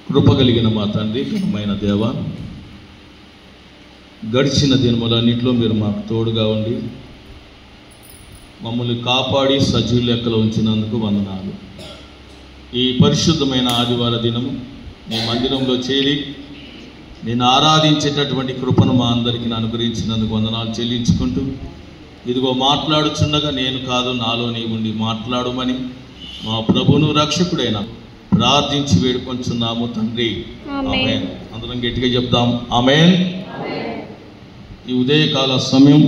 కృప కలిగిన మా తండ్రి ఘనమైన దేవ గడిచిన దినములన్నింటిలో మీరు మాకు తోడుగా ఉండి మమ్మల్ని కాపాడి సజీవ లెక్కలో ఉంచినందుకు వందనాలు ఈ పరిశుద్ధమైన ఆదివార దినము మీ మందిరంలో చేరి నేను ఆరాధించేటటువంటి కృపను మా అందరికీ అనుగ్రహించినందుకు వందనాలు చెల్లించుకుంటూ ఇదిగో మాట్లాడుచుండగా నేను కాదు నాలో నీ ఉండి మాట్లాడమని మా ప్రభును రక్షకుడైన ప్రార్థించి వేడుకొంచున్నాము తండ్రి ఆమేన్. ఆమేన్. అందరం గట్టిగా చెప్దాం ఆమెన్ ఈ ఉదయకాల సమయం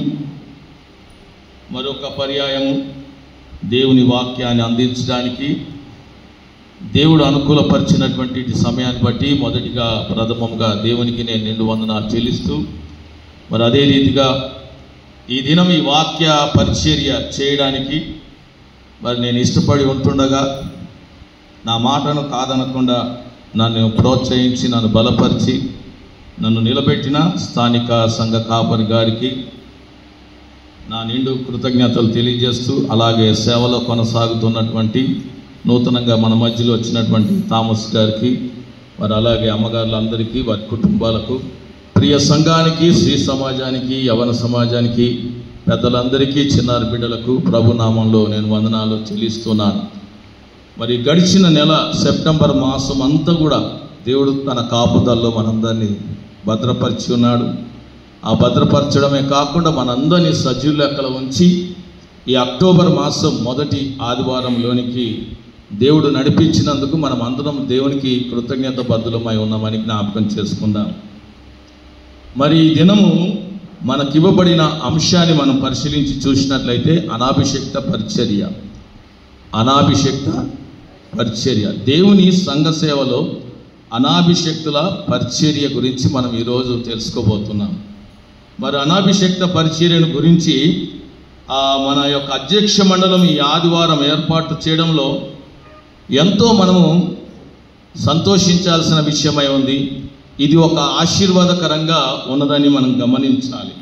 మరొక పర్యాయం దేవుని వాక్యాన్ని అందించడానికి దేవుడు అనుకూలపరిచినటువంటి ఈ సమయాన్ని బట్టి మొదటిగా ప్రథమంగా దేవునికి నేను నిండు వందనాలు చెల్లిస్తూ మరి అదే రీతిగా ఈ దినం ఈ వాక్య పరిచర్య చేయడానికి మరి నేను ఇష్టపడి ఉంటుండగా నా మాటను కాదనకుండా నన్ను ప్రోత్సహించి నన్ను బలపరిచి నన్ను నిలబెట్టిన స్థానిక సంఘ కాపరి గారికి నా నిండు కృతజ్ఞతలు తెలియజేస్తూ అలాగే సేవలో కొనసాగుతున్నటువంటి నూతనంగా మన మధ్యలో వచ్చినటువంటి థామస్ గారికి మరి అలాగే అమ్మగారులందరికీ వారి కుటుంబాలకు ప్రియ సంఘానికి శ్రీ సమాజానికి యవన సమాజానికి పెద్దలందరికీ చిన్నారి బిడ్డలకు ప్రభు నామంలో నేను వందనాలు చెల్లిస్తున్నాను మరి గడిచిన నెల సెప్టెంబర్ మాసం అంతా కూడా దేవుడు తన కాపుదల్లో మనందరినీ భద్రపరిచి ఉన్నాడు ఆ భద్రపరచడమే కాకుండా మనందరినీ సజీవ లెక్కల ఉంచి ఈ అక్టోబర్ మాసం మొదటి ఆదివారంలోనికి దేవుడు నడిపించినందుకు మనం అందరం దేవునికి కృతజ్ఞత బద్దులమై ఉన్నామని జ్ఞాపకం చేసుకుందాం మరి ఈ దినము మనకివ్వబడిన అంశాన్ని మనం పరిశీలించి చూసినట్లయితే అనాభిషక్త పరిచర్య అనాభిషక్త పరిచర్య దేవుని సంఘ సేవలో అనాభిషక్తుల పరిచర్య గురించి మనం ఈరోజు తెలుసుకోబోతున్నాం మరి అనాభిషక్త పరిచర్యను గురించి ఆ, మన యొక్క అధ్యక్ష మండలం ఈ ఆదివారం ఏర్పాటు చేయడంలో ఎంతో మనము సంతోషించాల్సిన విషయమై ఉంది ఇది ఒక ఆశీర్వాదకరంగా ఉన్నదని మనం గమనించాలి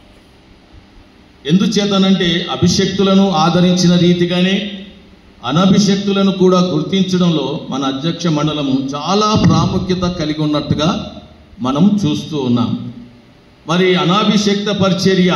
ఎందుచేతనంటే అభిషక్తులను ఆదరించిన రీతిగానే అనభిషక్తులను కూడా గుర్తించడంలో మన అధ్యక్ష మండలము చాలా ప్రాముఖ్యత కలిగి ఉన్నట్టుగా మనం చూస్తూ ఉన్నాం మరి అనాభిషక్త పరిచర్య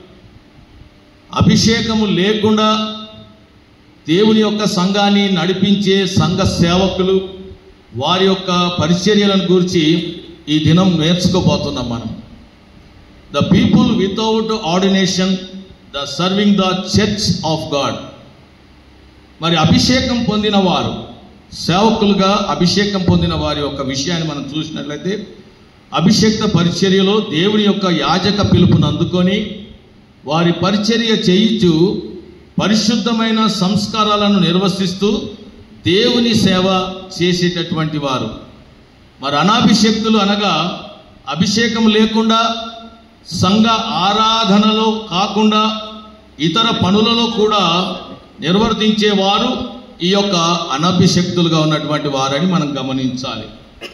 అభిషేకము లేకుండా దేవుని యొక్క సంఘాన్ని నడిపించే సంఘ సేవకులు వారి యొక్క పరిచర్యలను గురించి ఈ దినం నేర్చుకోబోతున్నాం మనం the people without ordination the serving the church of God మరి అభిషేకం పొందిన వారు సేవకులుగా అభిషేకం పొందిన వారి యొక్క విషయాన్ని మనం చూసినట్లయితే అభిషేక్త పరిచర్యలో దేవుని యొక్క యాజక పిలుపును అందుకొని వారి పరిచర్య చేయించు పరిశుద్ధమైన సంస్కారాలను నిర్వసిస్తూ దేవుని సేవ చేసేటటువంటి వారు మరి అనాభిషేక్తులు అనగా అభిషేకం లేకుండా సంఘ ఆరాధనలో కాకుండా ఇతర పనులలో కూడా నిర్వర్తించేవారు ఈ యొక్క అనభిషక్తులుగా ఉన్నటువంటి వారని మనం గమనించాలి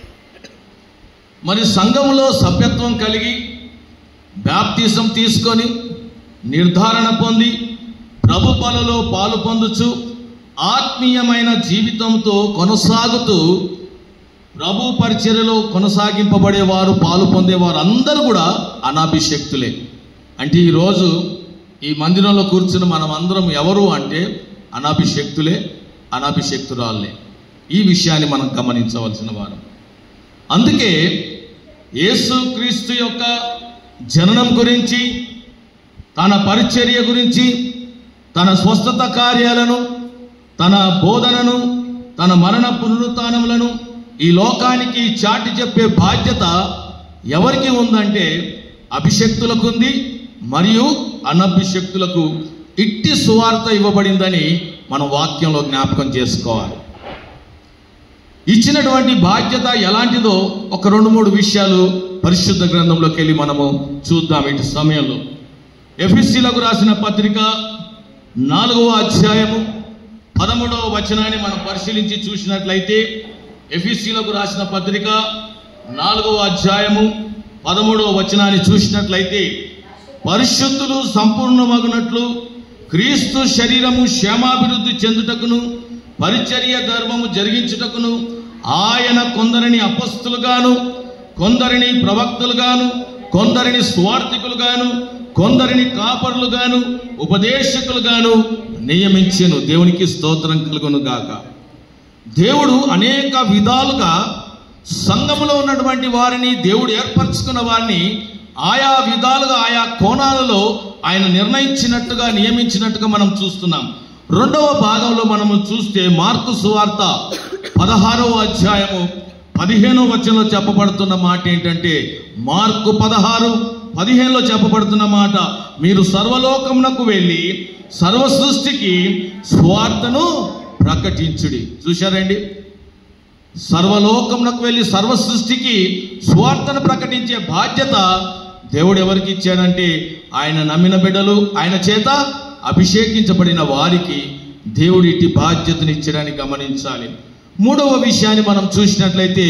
మరి సంఘంలో సభ్యత్వం కలిగి బ్యాప్తిజం తీసుకొని నిర్ధారణ పొంది ప్రభు పనులో పాలు పొందుచు ఆత్మీయమైన జీవితంతో కొనసాగుతూ ప్రభు పరిచర్యలో కొనసాగింపబడేవారు పాలు పొందేవారు అందరూ కూడా అనాభిషక్తులే అంటే ఈరోజు ఈ మందిరంలో కూర్చుని మనం అందరం ఎవరు అంటే అనాభిషక్తులే అనాభిషక్తురాళ్ళే ఈ విషయాన్ని మనం గమనించవలసిన వారం అందుకే యేసు క్రీస్తు యొక్క జననం గురించి తన పరిచర్య గురించి తన స్వస్థత కార్యాలను తన బోధనను తన మరణ పునరుత్నములను ఈ లోకానికి చాటి చెప్పే బాధ్యత ఎవరికి ఉందంటే అభిషక్తులకు ఉంది మరియు అనభిషక్తులకు ఇట్టి సువార్త ఇవ్వబడిందని మనం వాక్యంలో జ్ఞాపకం చేసుకోవాలి ఇచ్చినటువంటి బాధ్యత ఎలాంటిదో ఒక రెండు మూడు విషయాలు పరిశుద్ధ గ్రంథంలోకి వెళ్ళి మనము చూద్దాం ఇటు సమయంలో ఎఫ్ఎస్సీలకు రాసిన పత్రిక నాలుగవ అధ్యాయము పదమూడవ వచనాన్ని మనం పరిశీలించి చూసినట్లయితే ఎఫ్ఎస్సీలకు రాసిన పత్రిక నాలుగవ అధ్యాయము పదమూడవ వచనాన్ని చూసినట్లయితే పరిశుద్ధులు సంపూర్ణమగునట్లు క్రీస్తు శరీరము క్షేమాభివృద్ధి చెందుటకును పరిచర్య ధర్మము జరిగించుటకును ఆయన కొందరిని అపస్తులుగాను కొందరిని ప్రవక్తలుగాను కొందరిని స్వార్థికులుగాను కొందరిని కాపరులుగాను ఉపదేశకులుగాను నియమించెను దేవునికి స్తోత్రం కలుగును గాక దేవుడు అనేక విధాలుగా సంఘములో ఉన్నటువంటి వారిని దేవుడు ఏర్పరచుకున్న వారిని ఆయా విధాలుగా ఆయా కోణాలలో ఆయన నిర్ణయించినట్టుగా నియమించినట్టుగా మనం చూస్తున్నాం రెండవ భాగంలో మనము చూస్తే మార్కు సువార్త పదహారవ అధ్యాయము పదిహేనవ వచనంలో చెప్పబడుతున్న మాట ఏంటంటే మార్కు పదహారు పదిహేనులో చెప్పబడుతున్న మాట మీరు సర్వలోకమునకు వెళ్ళి సర్వ సృష్టికి స్వార్థను ప్రకటించుడి చూశారండి సర్వలోకమునకు వెళ్ళి సర్వ సృష్టికి స్వార్థను ప్రకటించే బాధ్యత దేవుడు ఎవరికి ఇచ్చాడంటే ఆయన నమ్మిన బిడ్డలు ఆయన చేత అభిషేకించబడిన వారికి దేవుడు ఇట్టి బాధ్యతను ఇచ్చడాన్ని గమనించాలి మూడవ విషయాన్ని మనం చూసినట్లయితే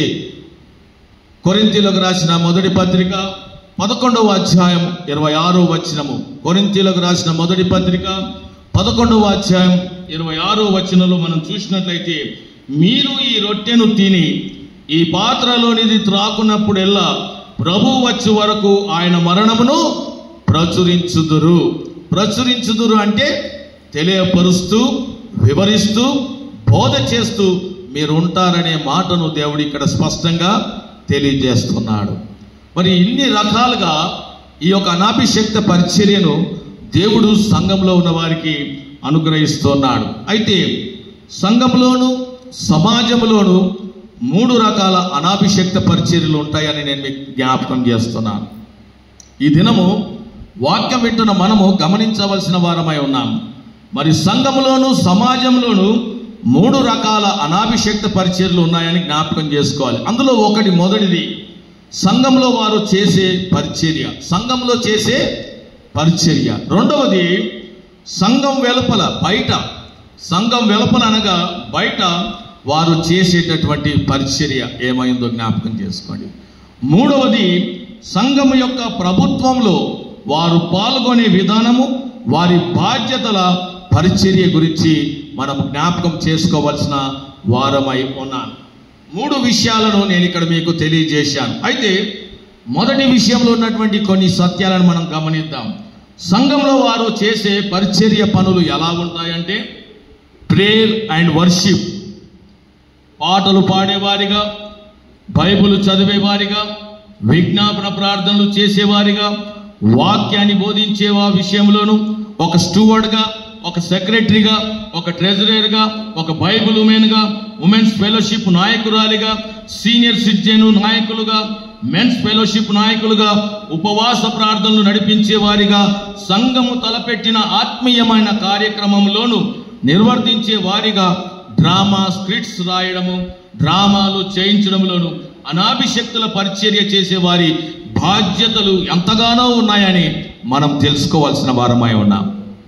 కొరింతీలకు రాసిన మొదటి పత్రిక పదకొండవ అధ్యాయం ఇరవై ఆరో వచనము కొరింతీలకు రాసిన మొదటి పత్రిక పదకొండవ అధ్యాయం ఇరవై ఆరో వచనంలో మనం చూసినట్లయితే మీరు ఈ రొట్టెను తిని ఈ పాత్రలోనిది త్రాకున్నప్పుడెల్లా ప్రభు వచ్చే వరకు ఆయన మరణమును ప్రచురించుదురు ప్రచురించుదురు అంటే తెలియపరుస్తూ వివరిస్తూ బోధ చేస్తూ మీరు ఉంటారనే మాటను దేవుడు ఇక్కడ స్పష్టంగా తెలియజేస్తున్నాడు మరి ఇన్ని రకాలుగా ఈ యొక్క అనాభిషక్త పరిచర్యను దేవుడు సంఘంలో ఉన్న వారికి అనుగ్రహిస్తున్నాడు అయితే సంఘంలోను సమాజంలోను మూడు రకాల అనాభిషక్త పరిచర్యలు ఉంటాయని నేను మీకు జ్ఞాపకం చేస్తున్నాను ఈ దినము వాక్యం వింటున్న మనము గమనించవలసిన వారమై ఉన్నాం మరి సంఘములోను సమాజంలోను మూడు రకాల అనాభిషక్త పరిచర్యలు ఉన్నాయని జ్ఞాపకం చేసుకోవాలి అందులో ఒకటి మొదటిది సంఘంలో వారు చేసే పరిచర్య సంఘంలో చేసే పరిచర్య రెండవది సంఘం వెలుపల బయట సంఘం వెలుపల అనగా బయట వారు చేసేటటువంటి పరిచర్య ఏమైందో జ్ఞాపకం చేసుకోండి మూడవది సంఘం యొక్క ప్రభుత్వంలో వారు పాల్గొనే విధానము వారి బాధ్యతల పరిచర్య గురించి మనం జ్ఞాపకం చేసుకోవలసిన వారమై ఉన్నాను మూడు విషయాలను నేను ఇక్కడ మీకు తెలియజేశాను అయితే మొదటి విషయంలో ఉన్నటువంటి కొన్ని సత్యాలను మనం గమనిద్దాం సంఘంలో వారు చేసే పరిచర్య పనులు ఎలా ఉంటాయంటే ప్రేయర్ అండ్ వర్షిప్ పాటలు పాడేవారిగా బైబిల్ చదివేవారిగా విజ్ఞాపన ప్రార్థనలు చేసేవారిగా వాక్యాన్ని బోధించే వా విషయంలోను ఒక స్టూవర్డ్గా ఒక సెక్రటరీగా ఒక ట్రెజరర్గా ఒక బైబిల్ ఉమెన్గా ఉమెన్స్ ఫెలోషిప్ నాయకురాలిగా సీనియర్ సిటిజన్ నాయకులుగా మెన్స్ ఫెలోషిప్ నాయకులుగా ఉపవాస ప్రార్థనలు నడిపించే వారిగా సంఘము తలపెట్టిన ఆత్మీయమైన కార్యక్రమంలోను నిర్వర్తించే వారిగా డ్రామా స్క్రిప్ట్స్ రాయడము డ్రామాలు చేయించడంలోను అనాభిషక్తుల పరిచర్య చేసే వారి బాధ్యతలు ఎంతగానో ఉన్నాయని మనం తెలుసుకోవాల్సిన వారమై ఉన్నాం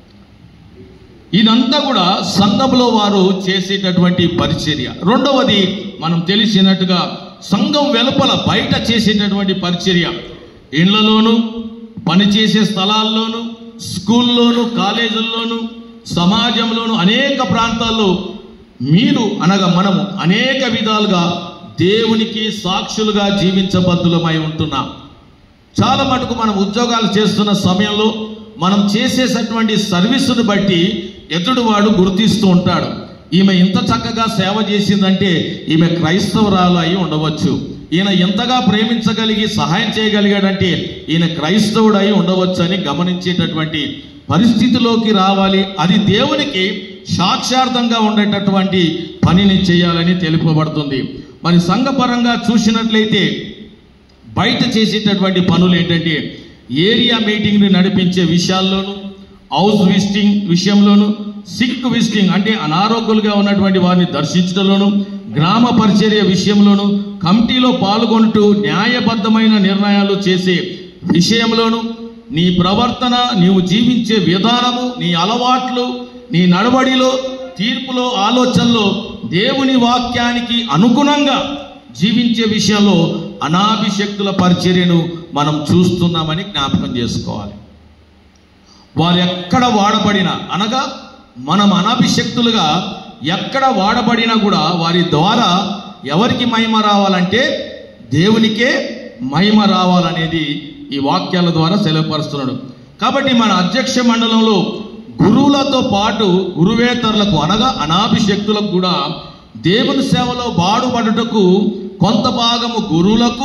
ఇదంతా కూడా సంఘంలో వారు చేసేటటువంటి పరిచర్య రెండవది మనం తెలిసినట్టుగా సంఘం వెలుపల బయట చేసేటటువంటి పరిచర్య ఇళ్లలోను పనిచేసే స్థలాల్లోను స్కూల్లోను కాలేజీల్లోను సమాజంలోను అనేక ప్రాంతాల్లో మీరు అనగా మనము అనేక విధాలుగా దేవునికి సాక్షులుగా జీవించబద్దులమై ఉంటున్నాం చాలా మటుకు మనం ఉద్యోగాలు చేస్తున్న సమయంలో మనం చేసేటటువంటి సర్వీసును బట్టి ఎదుటివాడు గుర్తిస్తూ ఉంటాడు ఈమె ఇంత చక్కగా సేవ చేసిందంటే ఈమె క్రైస్తవురాలు అయి ఉండవచ్చు ఈయన ఎంతగా ప్రేమించగలిగి సహాయం చేయగలిగాడంటే ఈయన క్రైస్తవుడు అయి ఉండవచ్చు అని గమనించేటటువంటి పరిస్థితిలోకి రావాలి అది దేవునికి సాక్షార్థంగా ఉండేటటువంటి పనిని చేయాలని తెలుపబడుతుంది మరి సంఘపరంగా చూసినట్లయితే బయట చేసేటటువంటి పనులు ఏంటంటే ఏరియా మీటింగ్ని నడిపించే విషయాల్లోనూ హౌస్ విజిటింగ్ విషయంలోను సిక్ విజిటింగ్ అంటే అనారోగ్యులుగా ఉన్నటువంటి వారిని దర్శించడంలోను గ్రామ పరిచర్య విషయంలోను కమిటీలో పాల్గొంటూ న్యాయబద్ధమైన నిర్ణయాలు చేసే విషయంలోను నీ ప్రవర్తన నీవు జీవించే విధానము నీ అలవాట్లు నీ నడవడిలో తీర్పులో ఆలోచనలో దేవుని వాక్యానికి అనుగుణంగా జీవించే విషయంలో అనాభిషక్తుల పరిచర్యను మనం చూస్తున్నామని జ్ఞాపకం చేసుకోవాలి వారు ఎక్కడ వాడబడినా అనగా మనం అనాభిషక్తులుగా ఎక్కడ వాడబడినా కూడా వారి ద్వారా ఎవరికి మహిమ రావాలంటే దేవునికే మహిమ రావాలనేది ఈ వాక్యాల ద్వారా సెలవుపరుస్తున్నాడు కాబట్టి మన అధ్యక్ష మండలంలో గురువులతో పాటు గురువేతరులకు అనగా అనాభిషక్తులకు కూడా దేవుని సేవలో బాడుపడుటకు కొంత భాగము గురువులకు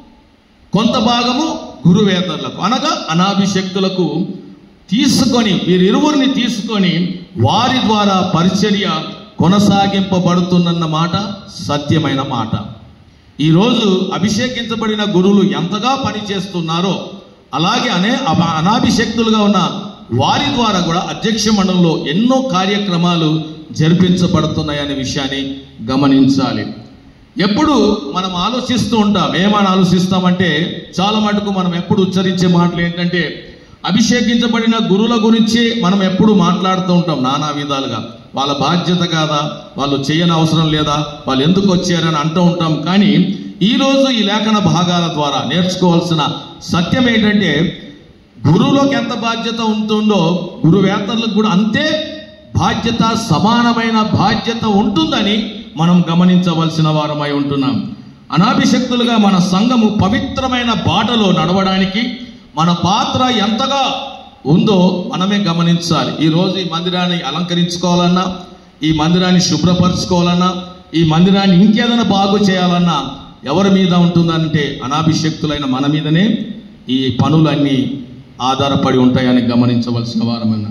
కొంత భాగము గురువేతరులకు అనగా అనాభిషక్తులకు తీసుకొని వీరిరువురిని తీసుకొని వారి ద్వారా పరిచర్య కొనసాగింపబడుతున్నన్న మాట సత్యమైన మాట ఈరోజు అభిషేకించబడిన గురువులు ఎంతగా పనిచేస్తున్నారో అలాగే అనే అమ- అనాభిషక్తులుగా ఉన్న వారి ద్వారా కూడా అధ్యక్ష మండలంలో ఎన్నో కార్యక్రమాలు జరిపించబడుతున్నాయనే విషయాన్ని గమనించాలి ఎప్పుడు మనం ఆలోచిస్తూ ఉంటాం ఏమని ఆలోచిస్తామంటే చాలా మటుకు మనం ఎప్పుడు ఉచ్చరించే మాటలు ఏంటంటే అభిషేకించబడిన గురువుల గురించి మనం ఎప్పుడు మాట్లాడుతూ ఉంటాం నానా విధాలుగా వాళ్ళ బాధ్యత కాదా వాళ్ళు చేయని అవసరం లేదా వాళ్ళు ఎందుకు వచ్చారని అంటూ ఉంటాం కానీ ఈ రోజు ఈ లేఖన భాగాల ద్వారా నేర్చుకోవాల్సిన సత్యం ఏంటంటే గురువులకు ఎంత బాధ్యత ఉంటుందో గురువేత్తలకు కూడా అంతే బాధ్యత సమానమైన బాధ్యత ఉంటుందని మనం గమనించవలసిన వారమై ఉంటున్నాం అనాభిషక్తులుగా మన సంఘము పవిత్రమైన బాటలో నడవడానికి మన పాత్ర ఎంతగా ఉందో మనమే గమనించాలి ఈ రోజు ఈ మందిరాన్ని అలంకరించుకోవాలన్నా ఈ మందిరాన్ని శుభ్రపరచుకోవాలన్నా ఈ మందిరాన్ని ఇంకేదైనా బాగు చేయాలన్నా ఎవరి మీద ఉంటుందంటే అనాభిషక్తులైన మన మీదనే ఈ పనులన్నీ ఆధారపడి ఉంటాయని గమనించవలసిన వారమన్నా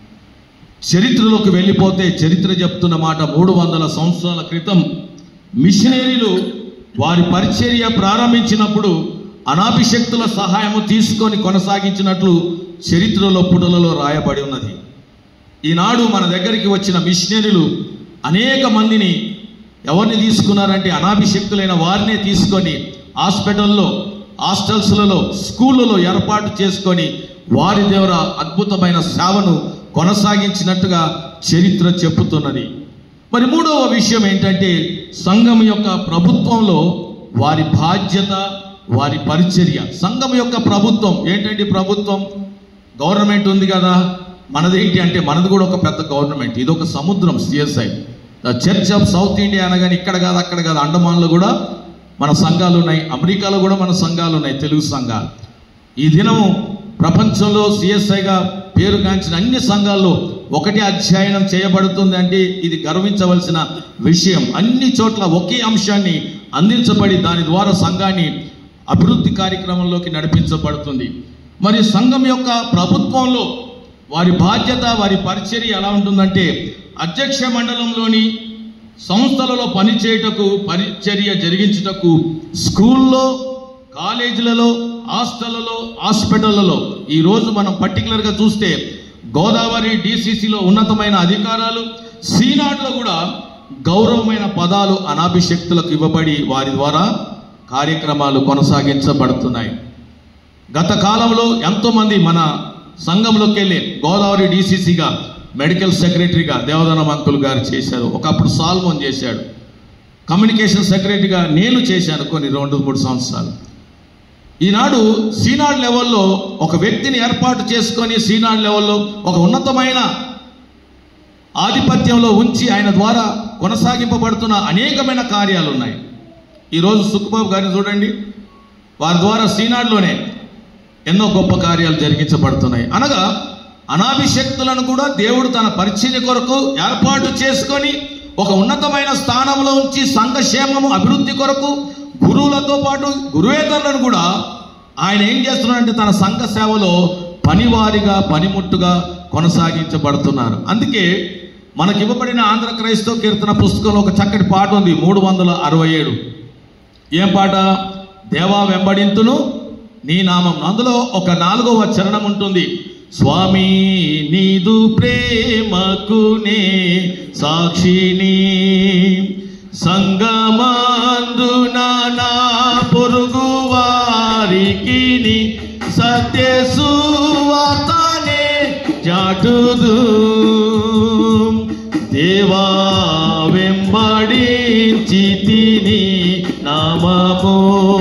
చరిత్రలోకి వెళ్ళిపోతే చరిత్ర చెప్తున్న మాట మూడు వందల సంవత్సరాల క్రితం మిషనరీలు వారి పరిచర్య ప్రారంభించినప్పుడు అనాభిషక్తుల సహాయము తీసుకొని కొనసాగించినట్లు చరిత్రలో పుటలలో రాయబడి ఉన్నది ఈనాడు మన దగ్గరికి వచ్చిన మిషనరీలు అనేక మందిని ఎవరిని తీసుకున్నారంటే అనాభిషక్తులైన వారినే తీసుకొని హాస్పిటల్లో హాస్టల్స్లలో స్కూళ్ళలో ఏర్పాటు చేసుకొని వారి ద్వారా అద్భుతమైన సేవను కొనసాగించినట్టుగా చరిత్ర చెప్పుతున్నది మరి మూడవ విషయం ఏంటంటే సంఘం యొక్క ప్రభుత్వంలో వారి బాధ్యత వారి పరిచర్య సంఘం యొక్క ప్రభుత్వం ఏంటంటే ప్రభుత్వం గవర్నమెంట్ ఉంది కదా మనది ఏంటి అంటే మనది కూడా ఒక పెద్ద గవర్నమెంట్ ఇది ఒక సముద్రం CSI the church of South India అనగానే ఇక్కడ కాదు అక్కడ కాదు అండమాన్లో కూడా మన సంఘాలు ఉన్నాయి అమెరికాలో కూడా మన సంఘాలు ఉన్నాయి తెలుగు సంఘాలు ఈ దినము ప్రపంచంలో సిఎస్ఐగా పేరుగాంచిన అన్ని సంఘాల్లో ఒకటి అధ్యయనం చేయబడుతుంది అంటే ఇది గర్వించవలసిన విషయం అన్ని చోట్ల ఒకే అంశాన్ని అందించబడి దాని ద్వారా సంఘాన్ని అభివృద్ధి కార్యక్రమంలోకి నడిపించబడుతుంది మరి సంఘం యొక్క ప్రభుత్వంలో వారి బాధ్యత వారి పరిచర్య ఎలా ఉంటుందంటే అధ్యక్ష మండలంలోని సంస్థలలో పనిచేయుటకు పరిచర్య జరిగించుటకు స్కూల్లో కాలేజీలలో హాస్టళ్లలో హాస్పిటళ్లలో ఈ రోజు మనం పర్టికులర్గా చూస్తే గోదావరి డిసిసిలో ఉన్నతమైన అధికారాలు సీనాడ్లో కూడా గౌరవమైన పదాలు అనాభిషక్తులకు ఇవ్వబడి వారి ద్వారా కార్యక్రమాలు కొనసాగించబడుతున్నాయి గత కాలంలో ఎంతోమంది మన సంఘంలోకి వెళ్ళి గోదావరి డీసీసీగా మెడికల్ సెక్రటరీగా దేవదానం అంకుల్ గారు చేశారు ఒకప్పుడు సాల్మోన్ చేశాడు కమ్యూనికేషన్ సెక్రటరీగా నేను చేశాను కొన్ని రెండు మూడు సంవత్సరాలు ఈనాడు సీనాడ్ లెవెల్లో ఒక వ్యక్తిని ఏర్పాటు చేసుకొని సీనాడ్ లెవెల్లో ఒక ఉన్నతమైన ఆధిపత్యంలో ఉంచి ఆయన ద్వారా కొనసాగింపబడుతున్న అనేకమైన కార్యాలు ఉన్నాయి ఈరోజు సుఖబాబు గారిని చూడండి వారి ద్వారా సీనాడ్లోనే ఎన్నో గొప్ప కార్యాలు జరిగించబడుతున్నాయి అనగా అనాభిషక్తులను కూడా దేవుడు తన పరిచర్య కొరకు ఏర్పాటు చేసుకొని ఒక ఉన్నతమైన స్థానంలో ఉంచి సంఘక్షేమము అభివృద్ధి కొరకు గురువులతో పాటు గురువేతరులను కూడా ఆయన ఏం చేస్తున్నాడంటే తన సంఘ సేవలో పనివారిగా పనిముట్టుగా కొనసాగించబడుతున్నారు అందుకే మనకి ఇవ్వబడిన ఆంధ్ర క్రైస్తవ కీర్తన పుస్తకంలో ఒక చక్కటి పాట ఉంది మూడు వందల అరవై ఏడు ఏం పాట దేవా వెంబడింతును నీ నామం అందులో ఒక నాలుగవ చరణం ఉంటుంది స్వామి నీదు ప్రేమకునే సాక్షిని సంగమాందున నా పొరుగు వారికి సత్య సువార్తనే చాటుదు దేవా వెంబడించి తిని నామము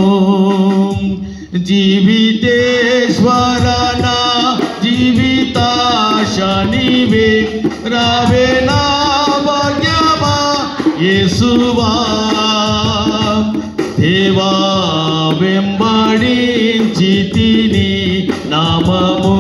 జీవితేశ్వరన జీవితాశనివే రావే నా భాగ్యమా యేసువా దేవా వెంబడించి తిని నామము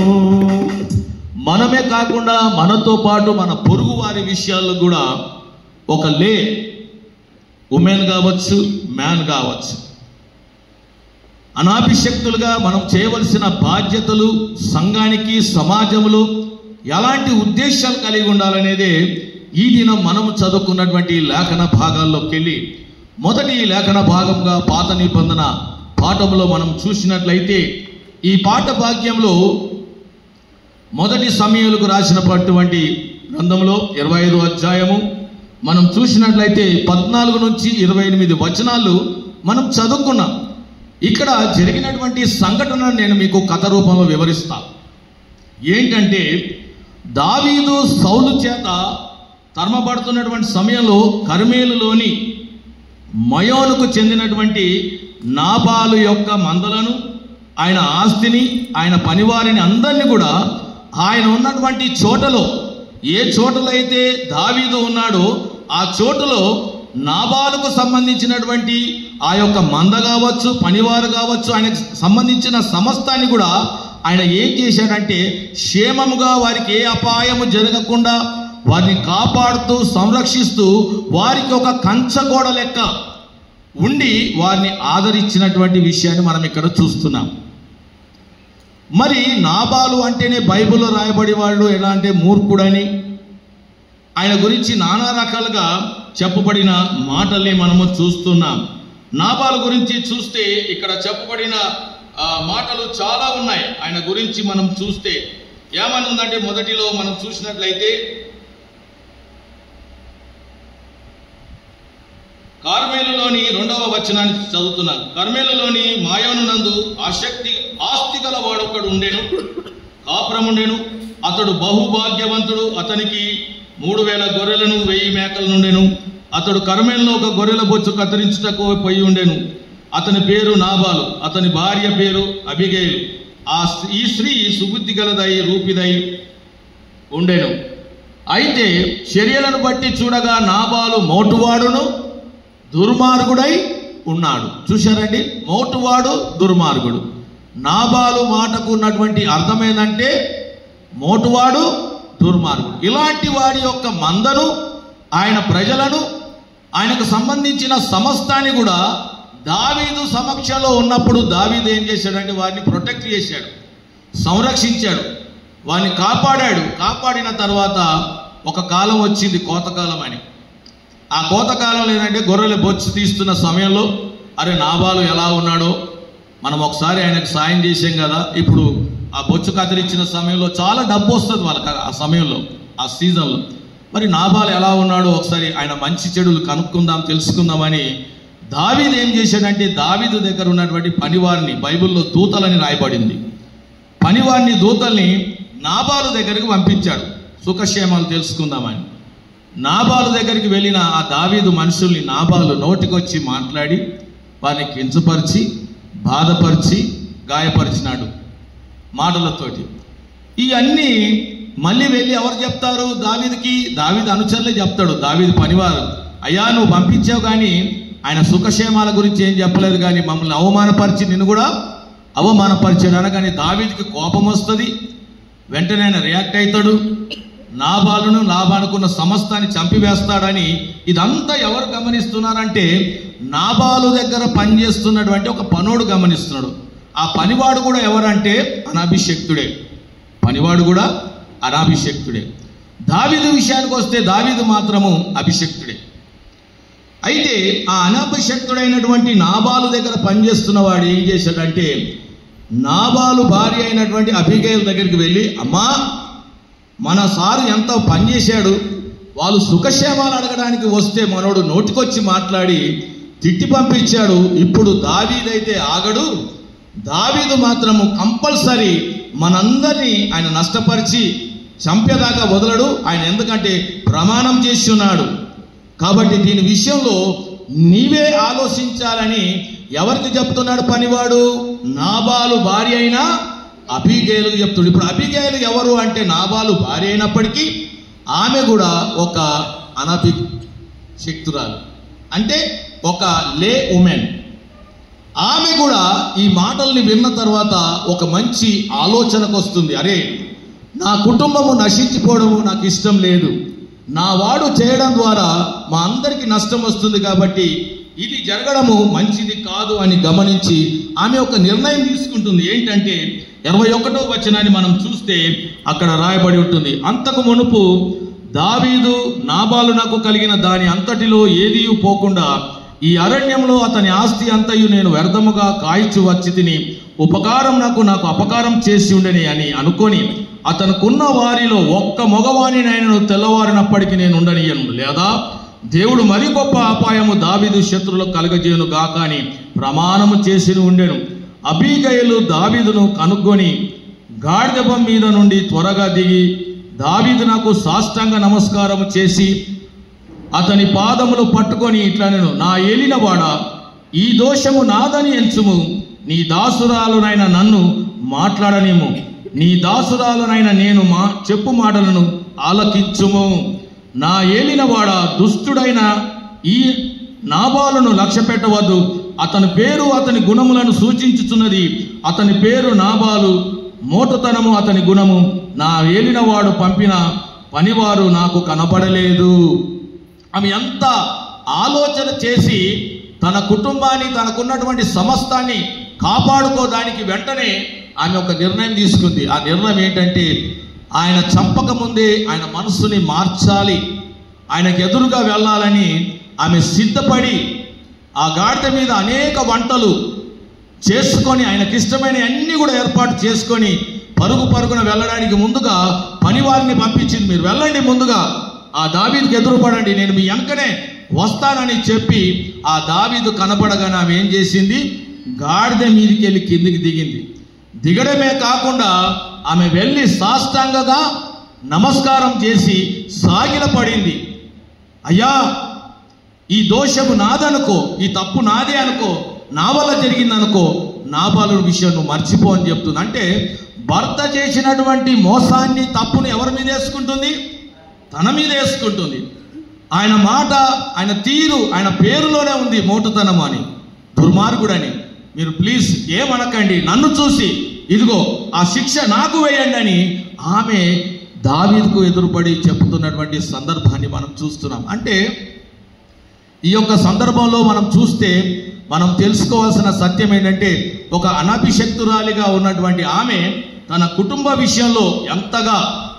మనమే కాకుండా మనతో పాటు మన పొరుగు వారి విషయాల్లో కూడా ఒక లే ఉమెన్ కావచ్చు మ్యాన్ కావచ్చు అనాభిషక్తులుగా మనం చేయవలసిన బాధ్యతలు సంఘానికి సమాజంలో ఎలాంటి ఉద్దేశాలు కలిగి ఉండాలనేదే ఈ దినం మనము చదువుకున్నటువంటి లేఖన భాగాల్లోకి వెళ్ళి మొదటి లేఖన భాగంగా పాత నిబంధన పాఠంలో మనం చూసినట్లయితే ఈ పాఠ భాగ్యంలో మొదటి సమయాలకు రాసినటువంటి గ్రంథంలో ఇరవై ఐదు అధ్యాయము మనం చూసినట్లయితే పద్నాలుగు నుంచి ఇరవై ఎనిమిది వచనాలు మనం చదువుకున్నాం ఇక్కడ జరిగినటువంటి సంఘటన నేను మీకు కథ రూపంలో వివరిస్తా ఏంటంటే దావీదు సౌలు చేత తరమబడుతున్నటువంటి సమయంలో కర్మేలులోని మయోనుకు చెందినటువంటి నాబాలు యొక్క మందలను ఆయన ఆస్తిని ఆయన పనివారిని అందరినీ కూడా ఆయన ఉన్నటువంటి చోటలో ఏ చోటలో అయితే దావీదు ఉన్నాడో ఆ చోటులో నాబాలుకు సంబంధించినటువంటి ఆ యొక్క మంద కావచ్చు పనివారు కావచ్చు ఆయనకు సంబంధించిన సమస్తాన్ని కూడా ఆయన ఏం చేశాడంటే క్షేమముగా వారికి ఏ అపాయము జరగకుండా వారిని కాపాడుతూ సంరక్షిస్తూ వారికి ఒక కంచగోడ లెక్క ఉండి వారిని ఆదరించినటువంటి విషయాన్ని మనం ఇక్కడ చూస్తున్నాం మరి నాబాలు అంటేనే బైబిల్లో రాయబడి వాళ్ళు ఎలా అంటే మూర్ఖుడని ఆయన గురించి నానా రకాలుగా చెప్పబడిన మాటల్ని మనము చూస్తున్నాం నాబాలు గురించి చూస్తే ఇక్కడ చెప్పబడిన ఆ, మాటలు చాలా ఉన్నాయి ఆయన గురించి మనం చూస్తే ఏమని ఉందంటే మొదటిలో మనం చూసినట్లయితే కార్మేలులోని రెండవ వచనాన్ని చదువుతున్నాను కర్మేలులోని మాయోను నందు ఆసక్తి ఆస్తి గల వాడొక్కడు ఉండేను కాపురముండెను అతడు బహుభాగ్యవంతుడు అతనికి మూడు వేల గొర్రెలను వెయ్యి మేకల నుండెను అతడు కర్మేల్లో ఒక గొర్రెల బొచ్చు కత్తిరించుటకు పోయి ఉండెను అతని పేరు నాబాలు అతని భార్య పేరు అబిగేలు ఆ స్త్రీ- ఈ స్త్రీ సుబుద్ధి గలదై రూపిదై ఉండెను అయితే చర్యలను బట్టి చూడగా నాబాలు మోటువాడును దుర్మార్గుడై ఉన్నాడు చూశారండి మోటువాడు దుర్మార్గుడు నాబాలు మాటకు ఉన్నటువంటి అర్థం ఏంటంటే మోటువాడు దుర్మార్గుడు ఇలాంటి వాడి యొక్క మందను ఆయన ప్రజలను ఆయనకు సంబంధించిన సమస్తాన్ని కూడా దావీదు సమక్షంలో ఉన్నప్పుడు దావీదు ఏం చేశాడంటే వారిని ప్రొటెక్ట్ చేశాడు సంరక్షించాడు వారిని కాపాడాడు కాపాడిన తర్వాత ఒక కాలం వచ్చింది కోతకాలం అని ఆ కోతకాలంలో ఏంటంటే గొర్రెలు బొచ్చు తీస్తున్న సమయంలో అరే నాబాలు ఎలా ఉన్నాడో మనం ఒకసారి ఆయనకు సాయం చేసాం కదా ఇప్పుడు ఆ బొచ్చు కత్తిరించిన సమయంలో చాలా డబ్బు వస్తుంది వాళ్ళకి ఆ సమయంలో ఆ సీజన్లో మరి నాబాలు ఎలా ఉన్నాడో ఒకసారి ఆయన మంచి చెడులు కనుక్కుందాం తెలుసుకుందామని దావీదు ఏం చేశాడంటే దావీదు దగ్గర ఉన్నటువంటి పనివారిని బైబిల్లో దూతలని రాయబడింది పనివారిని దూతల్ని నాబాలు దగ్గరికి పంపించాడు సుఖక్షేమాలు తెలుసుకుందామని నాబాలు దగ్గరికి వెళ్ళిన ఆ దావీదు మనుషుల్ని నాబాలు నోటికొచ్చి మాట్లాడి వారిని కించపరిచి బాధపరిచి గాయపరిచినాడు మాటలతోటి ఇవన్నీ మళ్ళీ వెళ్ళి ఎవరు చెప్తారు దావీదికి దావీదు అనుచరులే చెప్తాడు దావీదు పనివారు అయ్యా నువ్వు పంపించావు కానీ ఆయన సుఖక్షేమాల గురించి ఏం చెప్పలేదు కానీ మమ్మల్ని అవమానపరిచి నిన్ను కూడా అవమానపరిచాడు అనగానే దావీదికి కోపం వస్తుంది వెంటనే ఆయన రియాక్ట్ అవుతాడు నాబాలును లాభానుకున్న సమస్తాన్ని చంపివేస్తాడని ఇదంతా ఎవరు గమనిస్తున్నారంటే నాబాలు దగ్గర పనిచేస్తున్నటువంటి ఒక పనోడు గమనిస్తున్నాడు ఆ పనివాడు కూడా ఎవరంటే అనాభిషక్తుడే పనివాడు కూడా అనాభిషక్తుడే దావీదు విషయానికి వస్తే దావీదు మాత్రము అభిషక్తుడే అయితే ఆ అనాభిషక్తుడైనటువంటి నాబాలు దగ్గర పనిచేస్తున్న వాడు ఏం చేశాడంటే నాబాలు భార్య అయినటువంటి అభిగేల్ దగ్గరికి వెళ్ళి అమ్మా మన సారు ఎంత పనిచేశాడు వాళ్ళు సుఖక్షేమాలు అడగడానికి వస్తే మనోడు నోటికొచ్చి మాట్లాడి తిట్టి పంపించాడు ఇప్పుడు దావీదైతే ఆగడు దావీదు మాత్రము కంపల్సరీ మనందరినీ ఆయన నష్టపరిచి చంపేదాకా వదలడు ఆయన ఎందుకంటే ప్రమాణం చేసి ఉన్నాడు కాబట్టి దీని విషయంలో నీవే ఆలోచించాలని ఎవరికి చెప్తున్నాడు పనివాడు నాబాలు భార్య అయినా అభిగేలుకు చెప్తుడు ఇప్పుడు అభిగేలు ఎవరు అంటే నాబాలు భార్య అయినప్పటికీ ఆమె కూడా ఒక అనభి శక్తురాలు అంటే ఒక లే ఉమెన్ ఆమె కూడా ఈ మాటల్ని విన్న తర్వాత ఒక మంచి ఆలోచనకు వస్తుంది అరే నా కుటుంబము నశించిపోవడము నాకు ఇష్టం లేదు నా వాడు చేయడం ద్వారా మా అందరికి నష్టం వస్తుంది కాబట్టి ఇది జరగడము మంచిది కాదు అని గమనించి ఆమె ఒక నిర్ణయం తీసుకుంటుంది ఏంటంటే ఇరవై ఒకటో వచనాన్ని మనం చూస్తే అక్కడ రాయబడి ఉంటుంది అంతకు మునుపు దావీదు నాబాలు నాకు కలిగిన దాని అంతటిలో ఏదీ పోకుండా ఈ అరణ్యంలో అతని ఆస్తి అంతయు నేను వ్యర్థముగా కాయిచు వచ్చి తిని ఉపకారం నాకు నాకు అపకారం చేసి ఉండని అని అనుకొని అతనుకున్న వారిలో ఒక్క మగవాణినైనను తెల్లవారినప్పటికీ నేను ఉండనియను లేదా దేవుడు మరి గొప్ప అపాయము దావీదు శత్రులకు కలగజేయను గాక అని ప్రమాణము చేసి ఉండెను అబీగయలు దావీదును కనుగొని గాడిదపం మీద నుండి త్వరగా దిగి దావీదు నాకు సాష్టాంగ నమస్కారం చేసి అతని పాదములు పట్టుకొని ఇట్లా నేను నా ఏలినవాడ ఈ దోషము నాదని ఎంచుము నీ దాసురాలునైన నన్ను మాట్లాడనేము నీ దాసురాలునైన నేను మా చెప్పు మాటలను ఆలకించుము నా ఏలినవాడ దుష్టుడైన ఈ నాబాలను లక్ష్య పెట్టవద్దు అతని పేరు అతని గుణములను సూచించుచున్నది అతని పేరు నాబాలు మోటుతనము అతని గుణము నా ఏలినవాడు పంపిన పనివారు నాకు కనపడలేదు ఆమె ఎంత ఆలోచన చేసి తన కుటుంబాన్ని తనకున్నటువంటి సమస్తాన్ని కాపాడుకోదానికి వెంటనే ఆమె ఒక నిర్ణయం తీసుకుంది ఆ నిర్ణయం ఏంటంటే ఆయన చంపక ముందే ఆయన మనస్సుని మార్చాలి ఆయనకు ఎదురుగా వెళ్ళాలని ఆమె సిద్ధపడి ఆ గాడిద మీద అనేక వంటలు చేసుకొని ఆయనకి ఇష్టమైన అన్ని కూడా ఏర్పాటు చేసుకొని పరుగు పరుగున వెళ్ళడానికి ముందుగా పనివారిని పంపించింది మీరు వెళ్ళండి ముందుగా ఆ దావీదుకి ఎదురుపడండి నేను మీ వెనకనే వస్తానని చెప్పి ఆ దావీదు కనపడగానే ఆమె ఏం చేసింది గాడిద మీదకి వెళ్ళి కిందికి దిగింది దిగడమే కాకుండా ఆమె వెళ్ళి సాష్టాంగగా నమస్కారం చేసి సాగిల పడింది అయ్యా ఈ దోషము నాదనుకో ఈ తప్పు నాదే అనుకో నా వల్ల జరిగింది అనుకో నా బాలుడి విషయం నువ్వు మర్చిపో అని చెప్తుంది అంటే భర్త చేసినటువంటి మోసాన్ని తప్పును ఎవరి మీద వేసుకుంటుంది తన మీద వేసుకుంటుంది ఆయన మాట ఆయన తీరు ఆయన పేరులోనే ఉంది మోటుతనం అని దుర్మార్గుడని మీరు ప్లీజ్ ఏమనకండి నన్ను చూసి ఇదిగో ఆ శిక్ష నాకు వేయండి అని ఆమె దావీదుకు ఎదురుపడి చెప్తున్నటువంటి సందర్భాన్ని మనం చూస్తున్నాం అంటే ఈ యొక్క సందర్భంలో మనం చూస్తే మనం తెలుసుకోవాల్సిన సత్యం ఏంటంటే ఒక అనభిషక్తురాలిగా ఉన్నటువంటి ఆమె తన కుటుంబ విషయంలో ఎంతగా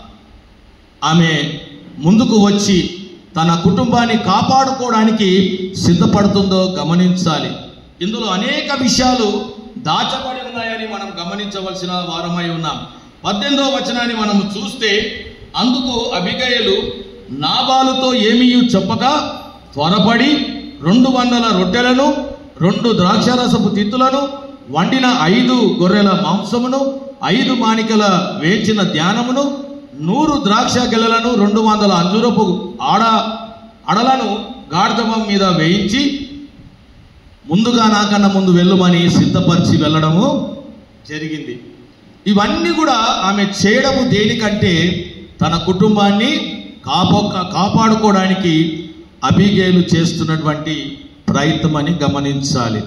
ఆమె ముందుకు వచ్చి తన కుటుంబాన్ని కాపాడుకోవడానికి సిద్ధపడుతుందో గమనించాలి ఇందులో అనేక విషయాలు దాచబడి ఉన్నాయని మనం గమనించవలసిన వారమై ఉన్నాం పద్దెనిమిదో వచనాన్ని మనం చూస్తే అందుకు అభిగయలు నాబాలుతో ఏమీ చెప్పక త్వరపడి రెండు వందల రొట్టెలను రెండు ద్రాక్షారసపు తిత్తులను వండిన ఐదు గొర్రెల మాంసమును ఐదు మానికల వేచిన ధ్యానమును నూరు ద్రాక్ష గెలలను రెండు వందల అంజురపు ఆడ అడలను గాడిదమం మీద వేయించి ముందుగా నాకన్నా ముందు వెళ్ళమని సిద్ధపరిచి వెళ్ళడము జరిగింది ఇవన్నీ కూడా ఆమె చేయడము దేనికంటే తన కుటుంబాన్ని కాపో కాపాడుకోవడానికి అభిగేలు చేస్తున్నటువంటి ప్రయత్నం అని గమనించాలి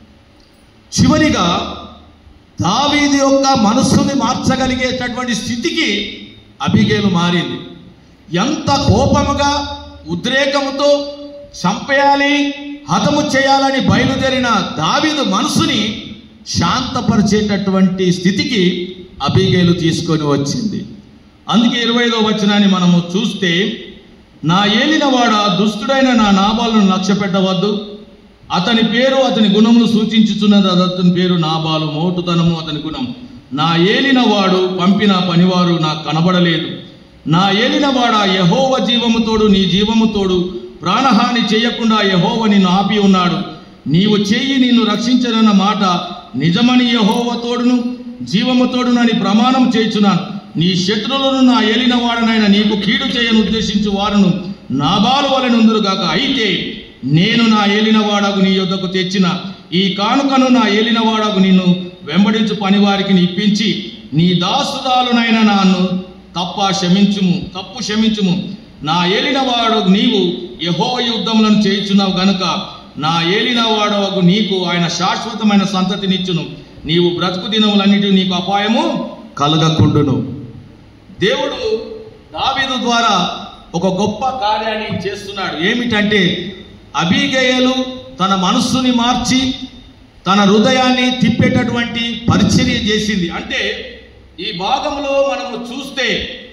చివరిగా దావీది యొక్క మనస్సుని మార్చగలిగేటటువంటి స్థితికి అభిగేలు మారింది ఎంత కోపముగా ఉద్రేకముతో చంపేయాలి హతము చేయాలని బయలుదేరిన దావీదు మనసుని శాంతపరిచేటటువంటి స్థితికి అభిగేలు తీసుకొని వచ్చింది అందుకే ఇరవై ఐదో వచనాన్ని మనము చూస్తే నా ఏలినవాడ దుష్టుడైన నా నాబాలను లక్ష్య పెట్టవద్దు అతని పేరు అతని గుణములు సూచించుచున్నది అది అతని పేరు నాబాలు మోటుతనము అతని గుణం నా ఏలినవాడు పంపిన పనివారు నాకు కనబడలేదు నా ఏలినవాడ యహోవ జీవముతోడు నీ జీవముతోడు ప్రాణహాని చేయకుండా యహోవ నిన్ను ఆపి ఉన్నాడు నీవు చెయ్యి నిన్ను రక్షించనన్న మాట నిజమని యహోవ తోడును జీవముతోడునని ప్రమాణం చేయుచున్నాను నీ శత్రువులను నా ఏలినవాడనైన నీకు కీడు చేయను ఉద్దేశించు వారును నాబాలు వలెనుందురుగాక అయితే నేను నా ఏలినవాడకు నీ యొద్దకు తెచ్చిన ఈ కానుకను నా ఏలినవాడకు నిన్ను వెంబడించు పనివారికి ఇప్పించి నీ దాసుదాలునైన నన్ను తప్ప క్షమించుము తప్పు క్షమించుము నా ఏలినవాడు నీవు యహో యుద్ధములను చేయుచున్నావు గనుక నా ఏలిన వాడవకు నీకు ఆయన శాశ్వతమైన సంతతినిచ్చును నీవు బ్రతుకు దినములన్నిటి నీకు అపాయము కలగకుండును దేవుడు దావీదు ద్వారా ఒక గొప్ప కార్యాన్ని చేస్తున్నాడు ఏమిటంటే అబీగయలు తన మనస్సుని మార్చి తన హృదయాన్ని తిప్పేటటువంటి పరిచర్య చేసింది అంటే ఈ భాగంలో మనము చూస్తే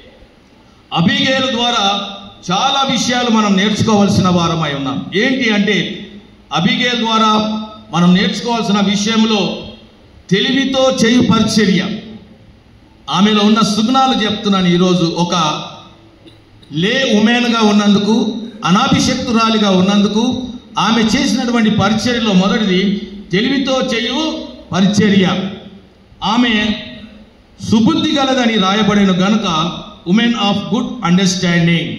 అబీగేలు ద్వారా చాలా విషయాలు మనం నేర్చుకోవాల్సిన వారమై ఉన్నాం ఏంటి అంటే అబిగేల్ ద్వారా మనం నేర్చుకోవాల్సిన విషయంలో తెలివితో చేయు పరిచర్య ఆమెలో ఉన్న సుగుణాలు చెప్తున్నాను ఈరోజు ఒక లే ఉమెన్గా ఉన్నందుకు అనాభిషక్తురాలిగా ఉన్నందుకు ఆమె చేసినటువంటి పరిచర్యలో మొదటిది తెలివితో చేయు పరిచర్య ఆమె సుబుద్ధి గలదని రాయబడిన గనుక ఉమెన్ ఆఫ్ గుడ్ అండర్స్టాండింగ్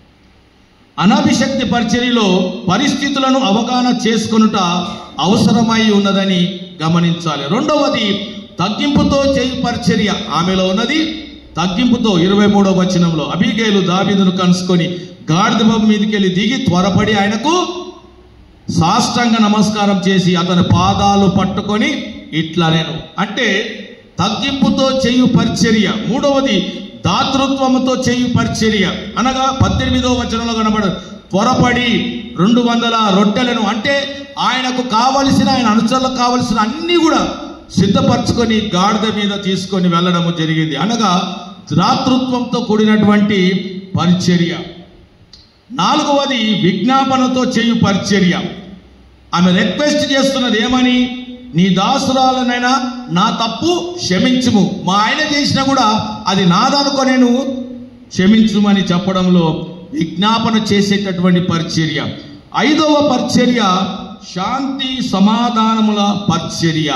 అనాభిశక్తి పరిచర్యలో పరిస్థితులను అవగాహన చేసుకొనుట అవసరమై ఉన్నదని గమనించాలి రెండవది తగ్గింపుతో చేయు పరిచర్య ఆమెలో ఉన్నది తగ్గింపుతో ఇరవై మూడవ వచనంలో అబిగేలు దావీదును కలుసుకొని గాడిద బాబు మీదకి వెళ్ళి దిగి త్వరపడి ఆయనకు సాష్టాంగ నమస్కారం చేసి అతని పాదాలు పట్టుకొని ఇట్లా నేను అంటే తగ్గింపుతో చేయు పరిచర్య మూడవది దాతృత్వముతో చేయు పరిచర్య అనగా పద్దెనిమిదో వచనంలో కనబడు త్వరపడి రెండు వందల రొట్టెలను అంటే ఆయనకు కావలసిన ఆయన అనుచరులకు కావలసిన అన్ని కూడా సిద్ధపరచుకొని గాడిద మీద తీసుకొని వెళ్ళడము జరిగింది అనగా దాతృత్వంతో కూడినటువంటి పరిచర్య నాలుగవది విజ్ఞాపనతో చేయు పరిచర్య ఆమె రిక్వెస్ట్ చేస్తున్నది ఏమని నీ దాసురాలనైనా నా తప్పు క్షమించుము మా ఆయన చేసినా కూడా అది నాదనుకొని నువ్వు క్షమించుమని చెప్పడంలో విజ్ఞాపన చేసేటటువంటి పరిచర్య ఐదవ పరిచర్య శాంతి సమాధానముల పరిచర్య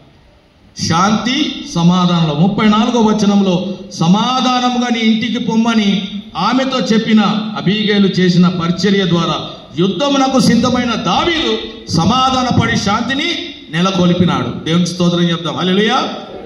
శాంతి సమాధానంలో ముప్పై నాలుగో వచనంలో సమాధానముగా నీ ఇంటికి పొమ్మని ఆమెతో చెప్పిన అబీగేలు చేసిన పరిచర్య ద్వారా యుద్ధమునకు సిద్ధమైన దావీదు సమాధానపడి శాంతిని నెలకొల్పినాడు దేవునికి స్తోత్రం చెప్తాం హల్లెలూయా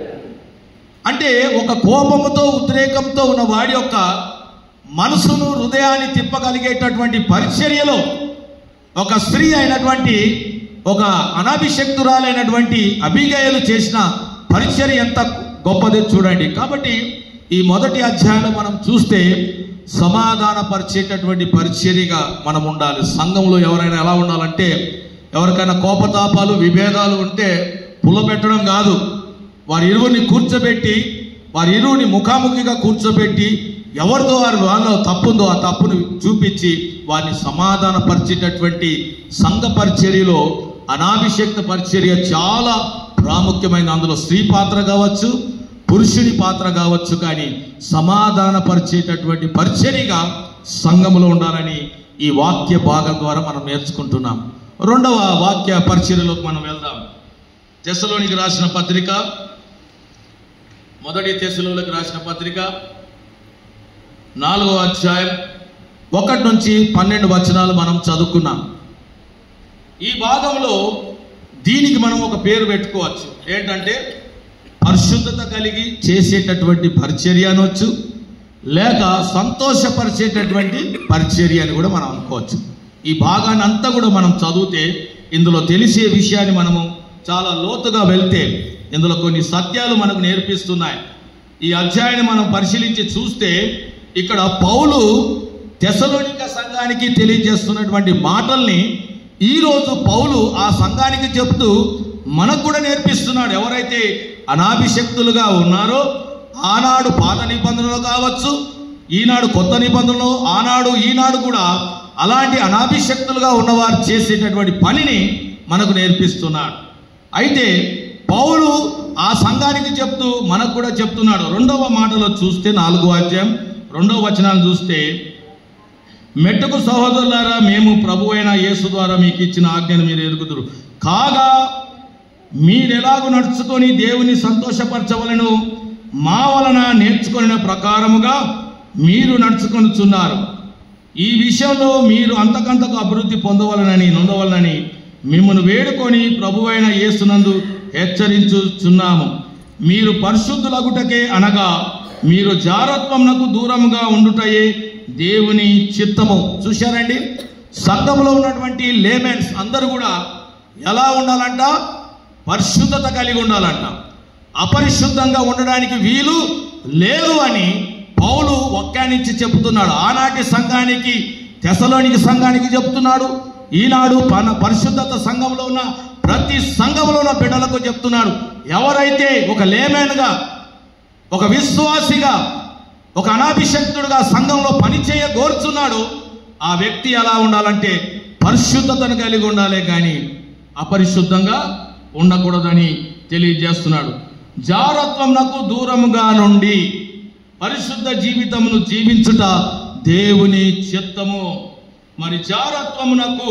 అంటే ఒక కోపముతో ఉద్రేకంతో ఉన్న వాడి యొక్క మనసును హృదయాన్ని తిప్పగలిగేటటువంటి పరిచర్యలో ఒక స్త్రీ అయినటువంటి ఒక అనాభిషక్తురాలైనటువంటి అభిగయలు చేసిన పరిచర్య ఎంత గొప్పది చూడండి కాబట్టి ఈ మొదటి అధ్యాయంలో మనం చూస్తే సమాధాన పరిచేటటువంటి పరిచర్యగా మనం ఉండాలి సంఘంలో ఎవరైనా ఎలా ఉండాలంటే ఎవరికైనా కోపతాపాలు విభేదాలు ఉంటే పుల్లబెట్టడం కాదు వారి ఇరువుని కూర్చోబెట్టి వారి ఇరువుని ముఖాముఖిగా కూర్చోబెట్టి ఎవరితో వారి వాళ్ళలో తప్పుందో ఆ తప్పును చూపించి వారిని సమాధానపరిచేటటువంటి సంఘ పరిచర్యలో అనాభిషేక్త పరిచర్య చాలా ప్రాముఖ్యమైన అందులో స్త్రీ పాత్ర కావచ్చు పురుషుని పాత్ర కావచ్చు కానీ సమాధానపరిచేటటువంటి పరిచర్యగా సంఘములో ఉండాలని ఈ వాక్య భాగం ద్వారా మనం నేర్చుకుంటున్నాం రెండవ వాక్య పరిచర్యలోకి మనం వెళ్దాం తెసలోనికి రాసిన పత్రిక మొదటి తెసలోనికి రాసిన పత్రిక నాలుగవ అధ్యాయం ఒకటి నుంచి పన్నెండు వచనాలు మనం చదువుకున్నాం ఈ భాగంలో దీనికి మనం ఒక పేరు పెట్టుకోవచ్చు ఏంటంటే పరిశుద్ధత కలిగి చేసేటటువంటి పరిచర్య అనొచ్చు లేక సంతోషపరిచేటటువంటి పరిచర్య అని కూడా మనం అనుకోవచ్చు ఈ భాగాన్ని అంతా కూడా మనం చదివితే ఇందులో తెలిసే విషయాన్ని మనము చాలా లోతుగా వెళ్తే ఇందులో కొన్ని సత్యాలు మనకు నేర్పిస్తున్నాయి ఈ అధ్యాయాన్ని మనం పరిశీలించి చూస్తే ఇక్కడ పౌలు తెసలోనిక సంఘానికి తెలియజేస్తున్నటువంటి మాటల్ని ఈరోజు పౌలు ఆ సంఘానికి చెప్తూ మనకు కూడా నేర్పిస్తున్నాడు ఎవరైతే అనాభిషక్తులుగా ఉన్నారో ఆనాడు పాత నిబంధనలు కావచ్చు ఈనాడు కొత్త నిబంధనలు ఆనాడు ఈనాడు కూడా అలాంటి అనాభిషక్తులుగా ఉన్నవారు చేసేటటువంటి పనిని మనకు నేర్పిస్తున్నాడు అయితే పౌలు ఆ సంఘానికి చెప్తూ మనకు కూడా చెప్తున్నాడు రెండవ మాటలో చూస్తే నాలుగో అధ్యాయం రెండవ వచనాలు చూస్తే మెట్టుకు సహోదరులారా మేము ప్రభు అయిన యేసు ద్వారా మీకు ఇచ్చిన ఆజ్ఞను మీరు ఎరుగుదురు కాగా మీరెలాగూ నడుచుకొని దేవుని సంతోషపరచవలను మా వలన నేర్చుకున్న ప్రకారముగా మీరు నడుచుకొనుచున్నారు ఈ విషయంలో మీరు అంతకంతకు అభివృద్ధి పొందవలనని నొందవలనని మిమ్మల్ని వేడుకొని ప్రభువైన యేసునందు హెచ్చరించుచున్నాము మీరు పరిశుద్ధులగుటకే అనగా మీరు జారత్వమునకు దూరముగా ఉండుటయే దేవుని చిత్తము చూశారండి సంఘంలో ఉన్నటువంటి లేమెన్స్ అందరూ కూడా ఎలా ఉండాలంట పరిశుద్ధత కలిగి ఉండాలంట అపరిశుద్ధంగా ఉండడానికి వీలు లేదు అని పౌలు ఒక్కానిచ్చి చెబుతున్నాడు ఆనాటి సంఘానికి తెసలోనికి సంఘానికి చెప్తున్నాడు ఈనాడు పన పరిశుద్ధత సంఘంలో ఉన్న ప్రతి సంఘంలో ఉన్న బిడ్డలకు చెప్తున్నాడు ఎవరైతే ఒక లేమెన్గా ఒక విశ్వాసిగా ఒక అనాభిషక్తుడుగా సంఘంలో పనిచేయ కోరుచున్నాడు ఆ వ్యక్తి ఎలా ఉండాలంటే పరిశుద్ధతను కలిగి ఉండాలి కానీ అపరిశుద్ధంగా ఉండకూడదని తెలియజేస్తున్నాడు జారత్వమునకు దూరముగా నుండి పరిశుద్ధ జీవితమును జీవించుట దేవుని చిత్తము మరి జారత్వమునకు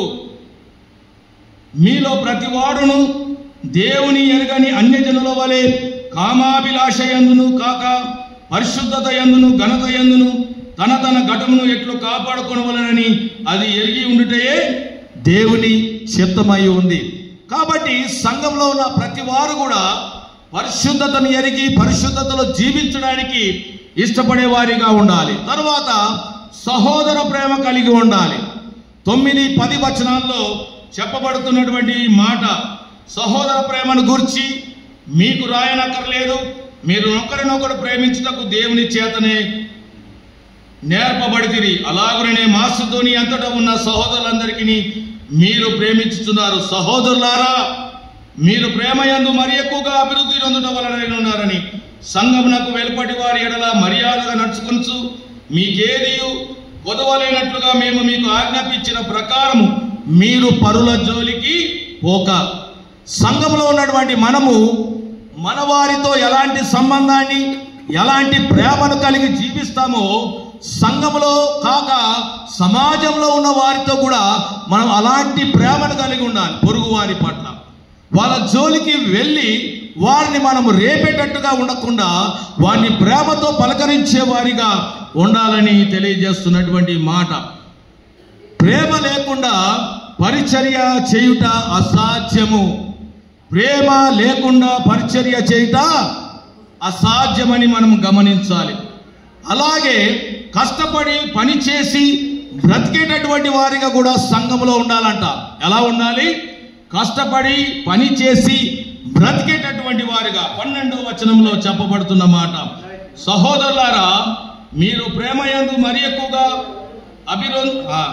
మీలో ప్రతివాడును దేవుని ఎరగని అన్యజనుల వలె కామాభిలాష ఎందును కాక పరిశుద్ధత ఎందును ఘనత ఎందును తన తన ఘటమును ఎట్లు కాపాడుకొనవలనని అది ఎరిగి ఉండుటయే దేవుని చిత్తమై ఉంది కాబట్టి సంఘంలో ఉన్న ప్రతి వారు కూడా పరిశుద్ధతను ఎరిగి పరిశుద్ధతలో జీవించడానికి ఇష్టపడే వారిగా ఉండాలి తరువాత సహోదర ప్రేమ కలిగి ఉండాలి తొమ్మిది పది వచనాల్లో చెప్పబడుతున్నటువంటి ఈ మాట సహోదర ప్రేమను గురించి మీకు రాయనక్కర్లేదు మీరు ఒకరినొకరు ప్రేమించుటకు దేవుని చేతనే నేర్పబడితిరి అలాగునే మాసుతోని అంతటా ఉన్న సహోదరులందరికీ మీరు ప్రేమించుతున్నారు సహోదరులారా మీరు ప్రేమయందు మరి ఎక్కువగా అభివృద్ధి పొందడం వలన ఉన్నారని సంఘమునకు వెలుపటి వారి ఎడల మర్యాదగా నడుచుకొనుచు మీకేది కొదవలేనట్లుగా మేము మీకు ఆజ్ఞాపించిన ప్రకారము మీరు పరుల జోలికి పోక సంఘంలో ఉన్నటువంటి మనము మన వారితో ఎలాంటి సంబంధాన్ని ఎలాంటి ప్రేమను కలిగి జీవిస్తామో సంఘంలో కాక సమాజంలో ఉన్న వారితో కూడా మనం అలాంటి ప్రేమను కలిగి ఉండాలి పొరుగు వారి పట్ల వాళ్ళ జోలికి వెళ్ళి వారిని మనం రేపేటట్టుగా ఉండకుండా వారిని ప్రేమతో పలకరించే వారిగా ఉండాలని తెలియజేస్తున్నటువంటి మాట ప్రేమ లేకుండా పరిచర్య చేయుట అసాధ్యము ప్రేమ లేకుండా పరిచర్య చేయుట అసాధ్యమని మనం గమనించాలి అలాగే కష్టపడి పని చేసి బ్రతికేటటువంటి వారిగా కూడా సంఘంలో ఉండాలంట ఎలా ఉండాలి కష్టపడి పని చేసి బ్రతికేటటువంటి వారిగా పన్నెండో వచనంలో చెప్పబడుతున్న మాట సహోదరులారా మీరు ప్రేమయందు మరి ఎక్కువగా అభివృ ఆ,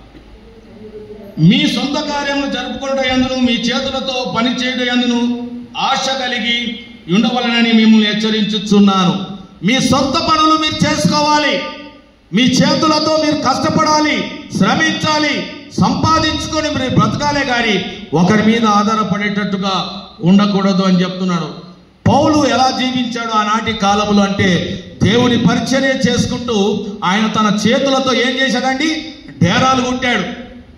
మీ సొంత కార్యములు జరుపుకున్న ఎందును మీ చేతులతో పని చేయడం ఎందును ఆశ కలిగి ఉండవలనని మిమ్మల్ని హెచ్చరించుచున్నాను మీ సొంత పనులు మీరు చేసుకోవాలి మీ చేతులతో మీరు కష్టపడాలి శ్రమించాలి సంపాదించుకొని మీరు బ్రతకాలే కానీ ఒకరి మీద ఆధారపడేటట్టుగా ఉండకూడదు అని చెప్తున్నాడు పౌలు ఎలా జీవించాడు ఆనాటి కాలంలో అంటే దేవుని పరిచర్య చేసుకుంటూ ఆయన తన చేతులతో ఏం చేశాడండి డేరాలు కుట్టాడు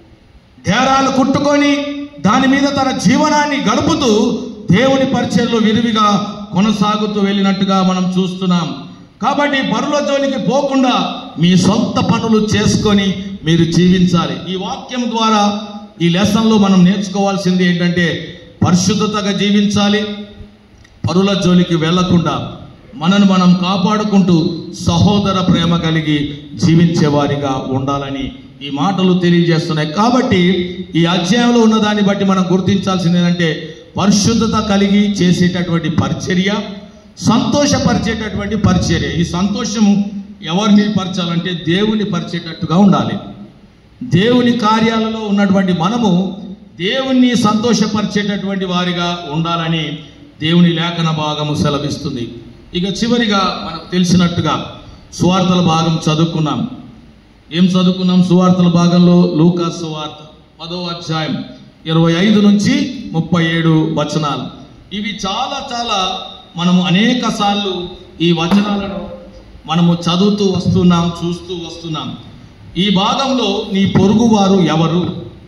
డేరాలు కుట్టుకొని దాని మీద తన జీవనాన్ని గడుపుతూ దేవుని పరిచయలో విరివిగా కొనసాగుతూ వెళ్ళినట్టుగా మనం చూస్తున్నాం కాబట్టి పరుల జోలికి పోకుండా మీ సొంత పనులు చేసుకొని మీరు జీవించాలి ఈ వాక్యం ద్వారా ఈ లెసన్లో మనం నేర్చుకోవాల్సింది ఏంటంటే పరిశుద్ధతగా జీవించాలి పరుల జోలికి వెళ్లకుండా మనను మనం కాపాడుకుంటూ సహోదర ప్రేమ కలిగి జీవించేవారిగా ఉండాలని ఈ మాటలు తెలియజేస్తున్నాయి కాబట్టి ఈ అధ్యాయంలో ఉన్న దాన్ని బట్టి మనం గుర్తించాల్సింది ఏంటంటే పరిశుద్ధత కలిగి చేసేటటువంటి పరిచర్య సంతోషపరిచేటటువంటి పరిచర్య ఈ సంతోషము ఎవరిని పరచాలంటే దేవుని పరిచేటట్టుగా ఉండాలి దేవుని కార్యాలలో ఉన్నటువంటి మనము దేవుణ్ణి సంతోషపరిచేటటువంటి వారిగా ఉండాలని దేవుని లేఖన భాగము సెలవిస్తుంది ఇక చివరిగా మనకు తెలిసినట్టుగా సువార్తల భాగం చదువుకున్నాం ఏం చదువుకున్నాం సువార్తల భాగంలో లూకా సువార్త పదో అధ్యాయం ఇరవై ఐదు నుంచి ముప్పై ఏడు వచనాలు ఇవి చాలా చాలా మనము అనేక సార్లు ఈ వచనాలను మనము చదువుతూ వస్తున్నాం చూస్తూ వస్తున్నాం ఈ భాగంలో నీ పొరుగువారు ఎవరు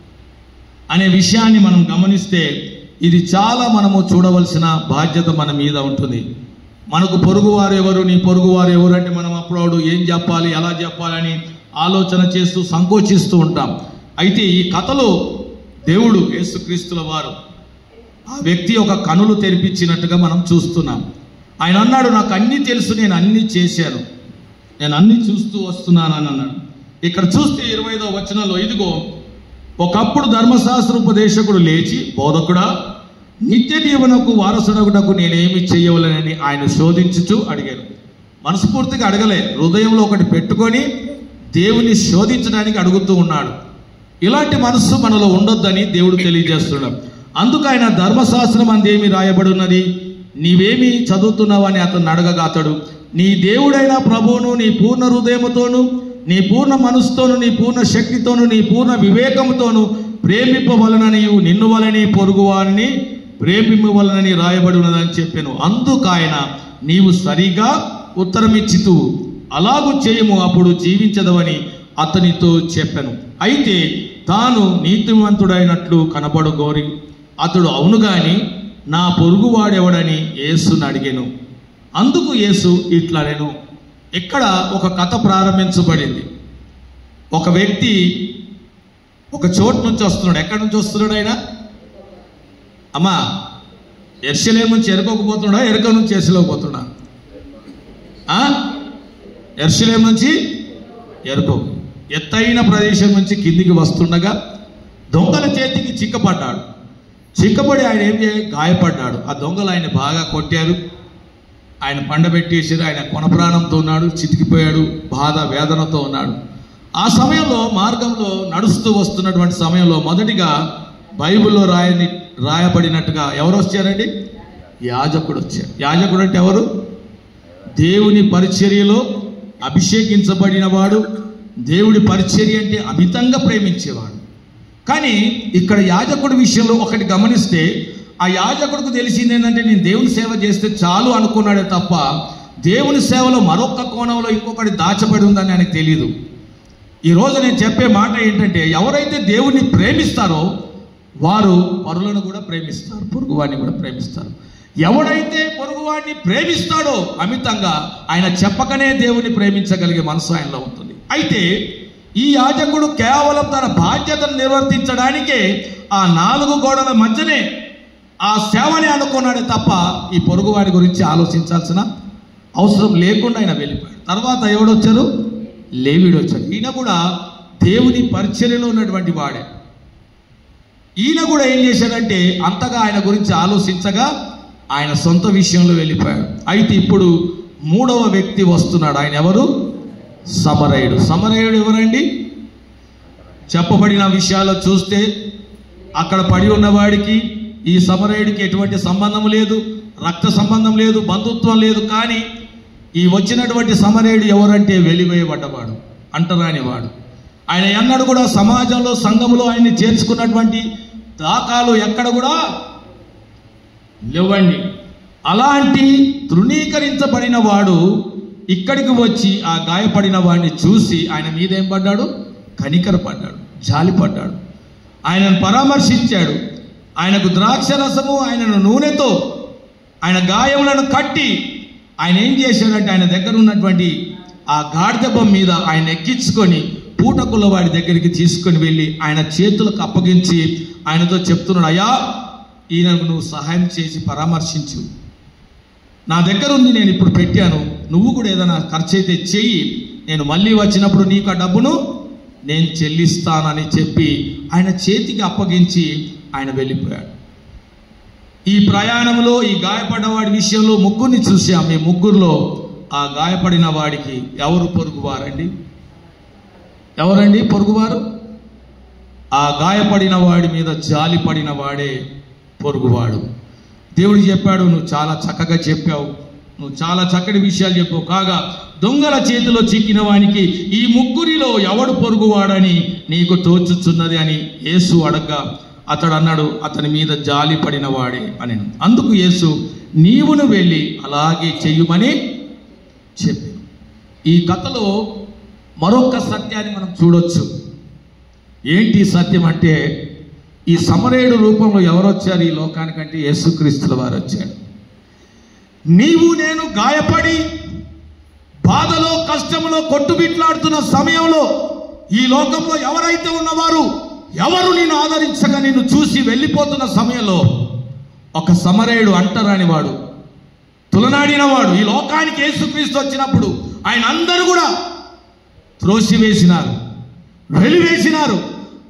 అనే విషయాన్ని మనం గమనిస్తే ఇది చాలా మనము చూడవలసిన బాధ్యత మన మీద ఉంటుంది మనకు పొరుగువారు ఎవరు నీ పొరుగువారు ఎవరు అంటే మనం అప్పుడు ఏం చెప్పాలి ఎలా చెప్పాలని ఆలోచన చేస్తూ సంకోచిస్తూ ఉంటాం అయితే ఈ కథలో దేవుడు యేసుక్రీస్తుల వారు ఆ వ్యక్తి ఒక కనులు తెరిపించినట్టుగా మనం చూస్తున్నాం ఆయన అన్నాడు నాకు అన్నీ తెలుసు నేను అన్నీ చేశాను నేను అన్నీ చూస్తూ వస్తున్నాను అని అన్నాడు ఇక్కడ చూస్తే ఇరవై ఐదో వచనంలో ఇదిగో ఒకప్పుడు ధర్మశాస్త్ర ఉపదేశకుడు లేచి బోధకుడా నిత్య జీవనకు వారసుడకుటకు నేనేమి చేయవలనని ఆయన శోధించుచు అడిగాను మనస్ఫూర్తిగా అడగలే హృదయంలో ఒకటి పెట్టుకొని దేవుని శోధించడానికి అడుగుతూ ఉన్నాడు ఇలాంటి మనస్సు మనలో ఉండొద్దని దేవుడు తెలియజేస్తున్నాడు అందుకు ఆయన ధర్మశాస్త్రం అందేమి రాయబడి ఉన్నది నీవేమి చదువుతున్నావని అతను అడగగా అతడు నీ దేవుడైన ప్రభువును నీ పూర్ణ హృదయముతోను నీ పూర్ణ మనసుతోను నీ పూర్ణ శక్తితోను నీ పూర్ణ వివేకముతోను ప్రేమింపవలనని నిన్ను వలని పొరుగువారిని ప్రేమింపవలనని రాయబడి ఉన్నదని చెప్పాను అందుకు ఆయన నీవు సరిగా ఉత్తరం ఇచ్చితూ అలాగు చేయము అప్పుడు జీవించదవని అతనితో చెప్పాను అయితే తాను నీతివంతుడైనట్లు కనబడు గోరి అతడు అవును గాని నా పొరుగువాడెవడని యేసుని అడిగాను అందుకు యేసు ఇట్లా నేను ఇక్కడ ఒక కథ ప్రారంభించబడింది ఒక వ్యక్తి ఒక చోటు నుంచి వస్తున్నాడు ఎక్కడి నుంచి వస్తున్నాడు ఆయన అమ్మా ఎర్షలేం నుంచి ఎరుకోకపోతున్నాడా ఎరుక నుంచి ఎర్సలోకి పోతున్నా ఎర్షలేం నుంచి ఎరుకో ఎత్తైన ప్రదేశం నుంచి కిందికి వస్తుండగా దొంగల చేతికి చిక్కపడ్డాడు చిక్కబడి ఆయన ఏం చేయ గాయపడ్డాడు ఆ దొంగలు ఆయన బాగా కొట్టారు ఆయన పండబెట్టేసారు ఆయన కొనప్రాణంతో ఉన్నాడు చితికిపోయాడు బాధ వేదనతో ఉన్నాడు ఆ సమయంలో మార్గంలో నడుస్తూ వస్తున్నటువంటి సమయంలో మొదటిగా బైబిల్లో రాయని రాయబడినట్టుగా ఎవరు వచ్చారండి యాజకుడు వచ్చారు యాజకుడు అంటే ఎవరు దేవుని పరిచర్యలో అభిషేకించబడిన వాడు దేవుడి పరిచర్య అంటే అమితంగా ప్రేమించేవాడు కానీ ఇక్కడ యాజకుడి విషయంలో ఒకటి గమనిస్తే ఆ యాజకుడికి తెలిసింది ఏంటంటే నేను దేవుని సేవ చేస్తే చాలు అనుకున్నాడే తప్ప దేవుని సేవలో మరొక కోణంలో ఇంకొకటి దాచబడి ఉందని ఆయనకు తెలియదు ఈరోజు నేను చెప్పే మాట ఏంటంటే ఎవరైతే దేవుణ్ణి ప్రేమిస్తారో వారు పరులను కూడా ప్రేమిస్తారు పొరుగువాడిని కూడా ప్రేమిస్తారు ఎవడైతే పొరుగువాడిని ప్రేమిస్తాడో అమితంగా ఆయన చెప్పకనే దేవుని ప్రేమించగలిగే మనసు ఆయనలో ఉంటుంది అయితే ఈ యాజకుడు కేవలం తన బాధ్యతను నిర్వర్తించడానికే ఆ నాలుగు గోడల మధ్యనే ఆ సేవని అనుకున్నాడే తప్ప ఈ పొరుగువాడి గురించి ఆలోచించాల్సిన అవసరం లేకుండా ఆయన వెళ్ళిపోయాడు తర్వాత ఎవడొచ్చారు లేవిడు వచ్చాడు ఈయన కూడా దేవుని పరిచర్యలో ఉన్నటువంటి వాడే ఈయన కూడా ఏం చేశాడంటే అంతగా ఆయన గురించి ఆలోచించగా ఆయన సొంత విషయంలో వెళ్ళిపోయాడు అయితే ఇప్పుడు మూడవ వ్యక్తి వస్తున్నాడు ఆయన ఎవరు సమరయుడు సమరయుడు ఎవరండి చెప్పబడిన విషయాలు చూస్తే అక్కడ పడి ఉన్నవాడికి ఈ సమరయుడికి ఎటువంటి సంబంధం లేదు రక్త సంబంధం లేదు బంధుత్వం లేదు కానీ ఈ వచ్చినటువంటి సమరయుడు ఎవరంటే వెలివేయబడ్డవాడు అంటరానివాడు ఆయన ఎన్నడూ కూడా సమాజంలో సంఘంలో ఆయన్ని చేర్చుకున్నటువంటి దాఖాలు ఎక్కడ కూడా లేవండి అలాంటి తృణీకరించబడిన వాడు ఇక్కడికి వచ్చి ఆ గాయపడిన వాడిని చూసి ఆయన మీద ఏం పడ్డాడు కనికర పడ్డాడు జాలి పడ్డాడు ఆయనను పరామర్శించాడు ఆయనకు ద్రాక్ష రసము ఆయనను నూనెతో ఆయన గాయములను కట్టి ఆయన ఏం చేశాడంటే ఆయన దగ్గర ఉన్నటువంటి ఆ గాడిదెబ్బం మీద ఆయన ఎక్కించుకొని పూటకుల వాడి దగ్గరికి తీసుకొని వెళ్ళి ఆయన చేతులకు అప్పగించి ఆయనతో చెప్తున్నాడు అయ్యా ఈయనకు నువ్వు సహాయం చేసి పరామర్శించు నా దగ్గర ఉంది నేను ఇప్పుడు పెట్టాను నువ్వు కూడా ఏదైనా ఖర్చు అయితే చెయ్యి నేను మళ్ళీ వచ్చినప్పుడు నీకు ఆ డబ్బును నేను చెల్లిస్తానని చెప్పి ఆయన చేతికి అప్పగించి ఆయన వెళ్ళిపోయాడు ఈ ప్రయాణంలో ఈ గాయపడ్డ వాడి విషయంలో ముగ్గురిని చూసాం ఈ ముగ్గురులో ఆ గాయపడిన వాడికి ఎవరు పొరుగువారండి ఎవరండి పొరుగువారు ఆ గాయపడిన వాడి మీద జాలి పడిన వాడే పొరుగువాడు దేవుడు చెప్పాడు నువ్వు చాలా చక్కగా చెప్పావు నువ్వు చాలా చక్కటి విషయాలు చెప్పావు కాగా దొంగల చేతిలో చిక్కిన వానికి ఈ ముగ్గురిలో ఎవడు పొరుగువాడని నీకు తోచుచున్నది అని యేసు అడగ్గా అతడు అన్నాడు అతని మీద జాలి పడిన వాడే అని అందుకు యేసు నీవును వెళ్ళి అలాగే చెయ్యమని చెప్పి ఈ కథలో మరొక సత్యాన్ని మనం చూడొచ్చు ఏంటి సత్యం అంటే ఈ సమరేడు రూపంలో ఎవరు వచ్చారు ఈ లోకానికంటే యేసుక్రీస్తుల వారు వచ్చాడు నీవు నేను గాయపడి బాధలో కష్టంలో కొట్టుబిట్లాడుతున్న సమయంలో ఈ లోకంలో ఎవరైతే ఉన్నవారు ఎవరు నిన్ను ఆదరించగా నిన్ను చూసి వెళ్ళిపోతున్న సమయంలో ఒక సమరేయుడు అంటరాని వాడు తులనాడిన వాడు ఈ లోకానికి యేసుక్రీస్తు వచ్చినప్పుడు ఆయన అందరూ కూడా త్రోసివేసినారు వెలివేసినారు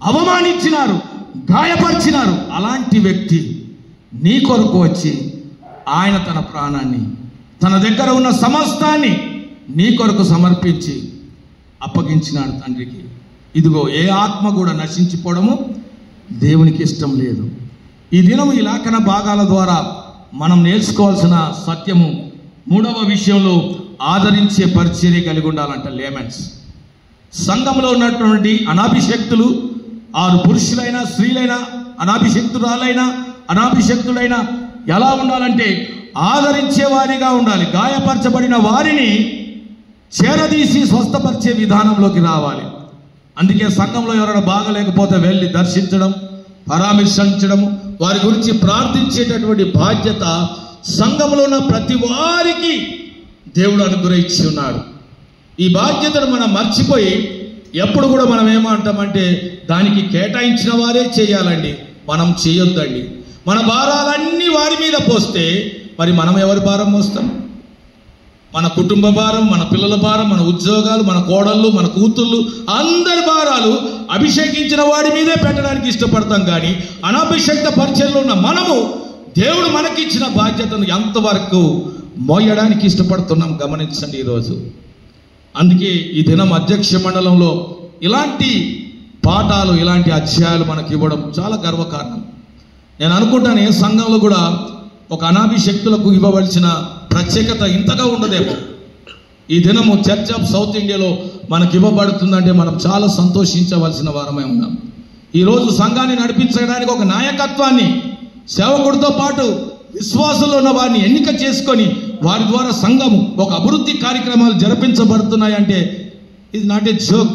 అవమానించినారు గాయపరిచినారు అలాంటి వ్యక్తి నీ కొరకు వచ్చి ఆయన తన ప్రాణాన్ని తన దగ్గర ఉన్న సమస్తాన్ని నీ కొరకు సమర్పించి అప్పగించినాడు తండ్రికి ఇదిగో ఏ ఆత్మ కూడా నశించిపోవడము దేవునికి ఇష్టం లేదు ఈ దినము ఈ లేఖన భాగాల ద్వారా మనం నేర్చుకోవాల్సిన సత్యము మూడవ విషయంలో ఆదరించే పరిచర్య కలిగి ఉండాలంట లేమెన్స్ సంఘంలో ఉన్నటువంటి అనాభిషక్తులు ఆరు పురుషులైనా స్త్రీలైనా అనాభిషక్తురాలైనా అనాభిషక్తులైనా ఎలా ఉండాలంటే ఆదరించే వారిగా ఉండాలి గాయపరచబడిన వారిని చేరదీసి స్వస్థపరిచే విధానంలోకి రావాలి అందుకే సంఘంలో ఎవరైనా బాగలేకపోతే వెళ్ళి దర్శించడం పరామర్శించడం వారి గురించి ప్రార్థించేటటువంటి బాధ్యత సంఘంలో ఉన్న ప్రతి వారికి దేవుడు అనుగ్రహించి ఉన్నాడు ఈ బాధ్యతను మనం మర్చిపోయి ఎప్పుడు కూడా మనం ఏమంటామంటే దానికి కేటాయించిన వారే చేయాలండి మనం చేయొద్దండి మన భారాలన్నీ వారి మీద పోస్తే మరి మనం ఎవరి భారం మోస్తాం మన కుటుంబ భారం మన పిల్లల భారం మన ఉద్యోగాలు మన కోడళ్ళు మన కూతుళ్ళు అందరి భారాలు అభిషేకించిన వాడి మీదే పెట్టడానికి ఇష్టపడతాం కానీ అనాభిషేక్త పరిచయంలో ఉన్న మనము దేవుడు మనకిచ్చిన బాధ్యతను ఎంతవరకు మోయడానికి ఇష్టపడుతున్నాం గమనించండి ఈరోజు అందుకే ఈ దినం అధ్యక్ష మండలంలో ఇలాంటి పాఠాలు ఇలాంటి అధ్యాయాలు మనకి ఇవ్వడం చాలా గర్వకారణం నేను అనుకుంటాను ఏ సంఘంలో కూడా ఒక అనాభిషక్తులకు ఇవ్వవలసిన ప్రత్యేకత ఇంతగా ఉండదేమో ఈ దినము చర్చ్ ఆఫ్ సౌత్ ఇండియాలో మనకి ఇవ్వబడుతుందంటే మనం చాలా సంతోషించవలసిన వారమై ఉన్నాం ఈరోజు సంఘాన్ని నడిపించడానికి ఒక నాయకత్వాన్ని సేవకుడితో పాటు విశ్వాసంలో ఉన్న వారిని ఎన్నిక చేసుకొని వారి ద్వారా సంఘము ఒక అభివృద్ధి కార్యక్రమాలు జరిపించబడుతున్నాయంటే ఇది నాట్ ఏ జోక్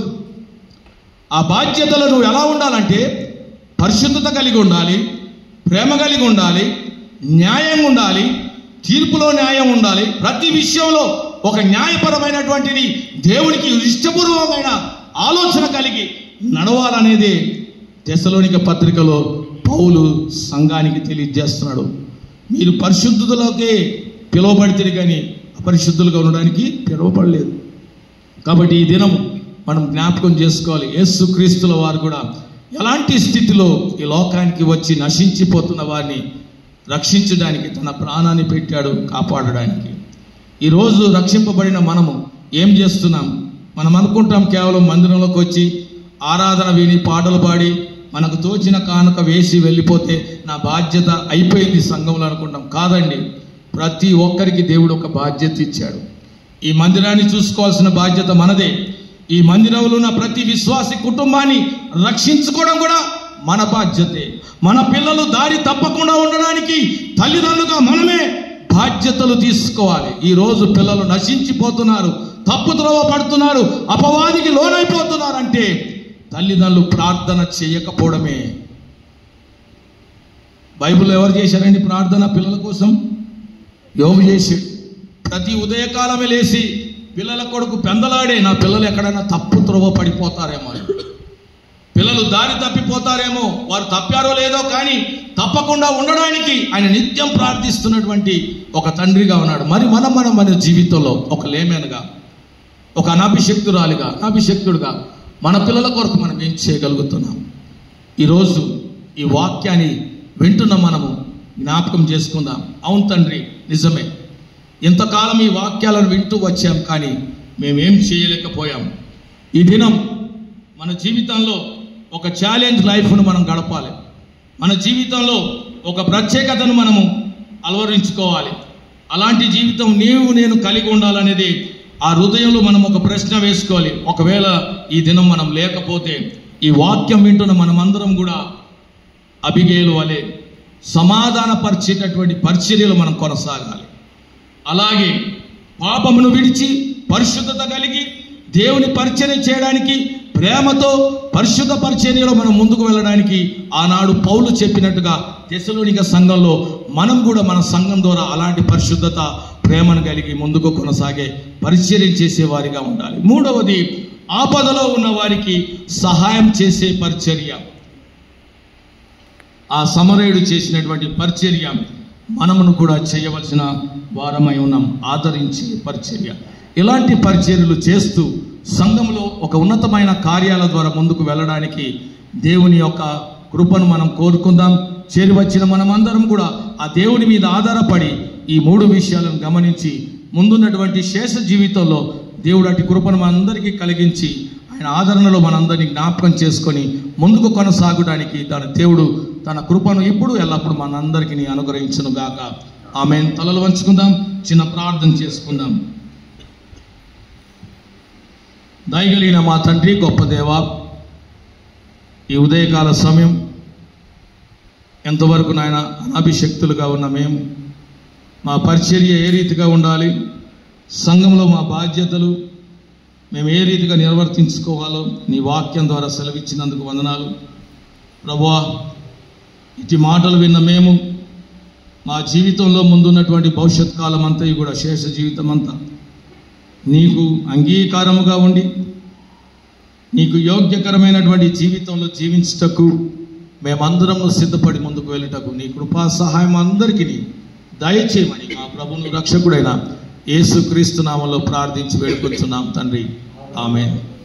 ఆ బాధ్యతలో నువ్వు ఎలా ఉండాలంటే పరిశుద్ధత కలిగి ఉండాలి ప్రేమ కలిగి ఉండాలి న్యాయం ఉండాలి తీర్పులో న్యాయం ఉండాలి ప్రతి విషయంలో ఒక న్యాయపరమైనటువంటిది దేవునికి ఇష్టపూర్వకమైన ఆలోచన కలిగి నడవాలనేది దశలోనిక పత్రికలో పౌలు సంఘానికి తెలియజేస్తున్నాడు మీరు పరిశుద్ధతలోకే పిలువబడితే కానీ అపరిశుద్ధులుగా ఉండడానికి పిలువబడలేదు కాబట్టి ఈ దినం మనం జ్ఞాపకం చేసుకోవాలి యేసు క్రీస్తుల వారు కూడా ఎలాంటి స్థితిలో ఈ లోకానికి వచ్చి నశించిపోతున్న వారిని రక్షించడానికి తన ప్రాణాన్ని పెట్టాడు కాపాడడానికి ఈరోజు రక్షింపబడిన మనము ఏం చేస్తున్నాం మనం అనుకుంటాం కేవలం మందిరంలోకి వచ్చి ఆరాధన విని పాటలు పాడి మనకు తోచిన కానుక వేసి వెళ్ళిపోతే నా బాధ్యత అయిపోయింది సంఘంలో అనుకుంటాం కాదండి ప్రతి ఒక్కరికి దేవుడు ఒక బాధ్యత ఇచ్చాడు ఈ మందిరాన్ని చూసుకోవాల్సిన బాధ్యత మనదే ఈ మందిరంలో ఉన్న ప్రతి విశ్వాసి కుటుంబాన్ని రక్షించుకోవడం కూడా మన బాధ్యతే మన పిల్లలు దారి తప్పకుండా ఉండడానికి తల్లిదండ్రులుగా మనమే బాధ్యతలు తీసుకోవాలి ఈ రోజు పిల్లలు నశించిపోతున్నారు తప్పు త్రోవ పడుతున్నారు అపవాదికి లోనైపోతున్నారంటే తల్లిదండ్రులు ప్రార్థన చేయకపోవడమే బైబిల్ ఎవరు చేశారండి ప్రార్థన పిల్లల కోసం యోగు చేసి ప్రతి ఉదయకాలమే లేచి పిల్లల కొడుకు పెందలాడే నా పిల్లలు ఎక్కడైనా తప్పు త్రోవ పడిపోతారేమో అని పిల్లలు దారి తప్పిపోతారేమో వారు తప్పారో లేదో కానీ తప్పకుండా ఉండడానికి ఆయన నిత్యం ప్రార్థిస్తున్నటువంటి ఒక తండ్రిగా ఉన్నాడు మరి మనం మనం మన జీవితంలో ఒక లేమెన్గా ఒక అనాభిషక్తురాలిగా అనాభిషక్తుడుగా మన పిల్లల కొరకు మనం ఏం చేయగలుగుతున్నాం ఈరోజు ఈ వాక్యాన్ని వింటున్న మనము జ్ఞాపకం చేసుకుందాం అవును తండ్రి నిజమే ఇంతకాలం ఈ వాక్యాలను వింటూ వచ్చాం కానీ మేమేం చేయలేకపోయాం ఈ దినం మన జీవితంలో ఒక ఛాలెంజ్ లైఫ్ను మనం గడపాలి మన జీవితంలో ఒక ప్రత్యేకతను మనము అలవరించుకోవాలి అలాంటి జీవితం నీవు నేను కలిగి ఉండాలనేది ఆ హృదయంలో మనం ఒక ప్రశ్న వేసుకోవాలి ఒకవేళ ఈ దినం మనం లేకపోతే ఈ వాక్యం వింటున్న మనమందరం కూడా అభిగేలు వలె సమాధానపరిచేటటువంటి పరిచర్యలు మనం కొనసాగాలి అలాగే పాపమును విడిచి పరిశుద్ధత కలిగి దేవుని పరిచర్య చేయడానికి ప్రేమతో పరిశుద్ధ పరిచర్యలో మనం ముందుకు వెళ్ళడానికి ఆనాడు పౌలు చెప్పినట్టుగా తెసలోనిక సంఘంలో మనం కూడా మన సంఘం ద్వారా అలాంటి పరిశుద్ధత ప్రేమను కలిగి ముందుకు కొనసాగే పరిచర్య చేసే వారిగా ఉండాలి మూడవది ఆపదలో ఉన్న వారికి సహాయం చేసే పరిచర్య ఆ సమరయుడు చేసినటువంటి పరిచర్య మనమును కూడా చేయవలసిన వారమై ఉన్నాం ఆదరించే పరిచర్య ఇలాంటి పరిచర్యలు చేస్తూ సంఘంలో ఒక ఉన్నతమైన కార్యాల ద్వారా ముందుకు వెళ్ళడానికి దేవుని యొక్క కృపను మనం కోరుకుందాం చేరి వచ్చిన మనమందరం కూడా ఆ దేవుని మీద ఆధారపడి ఈ మూడు విషయాలను గమనించి ముందున్నటువంటి శేష జీవితంలో దేవుడు అటు కృపను మనందరికీ కలిగించి ఆయన ఆదరణలో మనందరినీ జ్ఞాపకం చేసుకొని ముందుకు కొనసాగడానికి తన దేవుడు తన కృపను ఇప్పుడు ఎల్లప్పుడూ మనందరికీ అనుగ్రహించును గాక ఆమె తలలు వంచుకుందాం చిన్న ప్రార్థన చేసుకుందాం దయగలిగిన మా తండ్రి గొప్ప దేవ ఈ ఉదయకాల సమయం ఎంతవరకు నాయన అనాభిషక్తులుగా ఉన్న మేము మా పరిచర్య ఏ రీతిగా ఉండాలి సంఘంలో మా బాధ్యతలు మేము ఏ రీతిగా నిర్వర్తించుకోవాలో నీ వాక్యం ద్వారా సెలవిచ్చినందుకు వందనాలు ప్రభువా ఇటు మాటలు విన్న మేము మా జీవితంలో ముందున్నటువంటి భవిష్యత్ కాలం అంతా కూడా శేష జీవితం అంతా నీకు అంగీకారముగా ఉండి నీకు యోగ్యకరమైనటువంటి జీవితంలో జీవించుటకు మేమందరము సిద్ధపడి ముందుకు వెళ్ళుటకు నీ కృపా సహాయం అందరికీ దయచేయమని మా ప్రభును రక్షకుడైన యేసుక్రీస్తు నామంలో ప్రార్థించి వేడుకొచ్చున్నాం తండ్రి ఆమె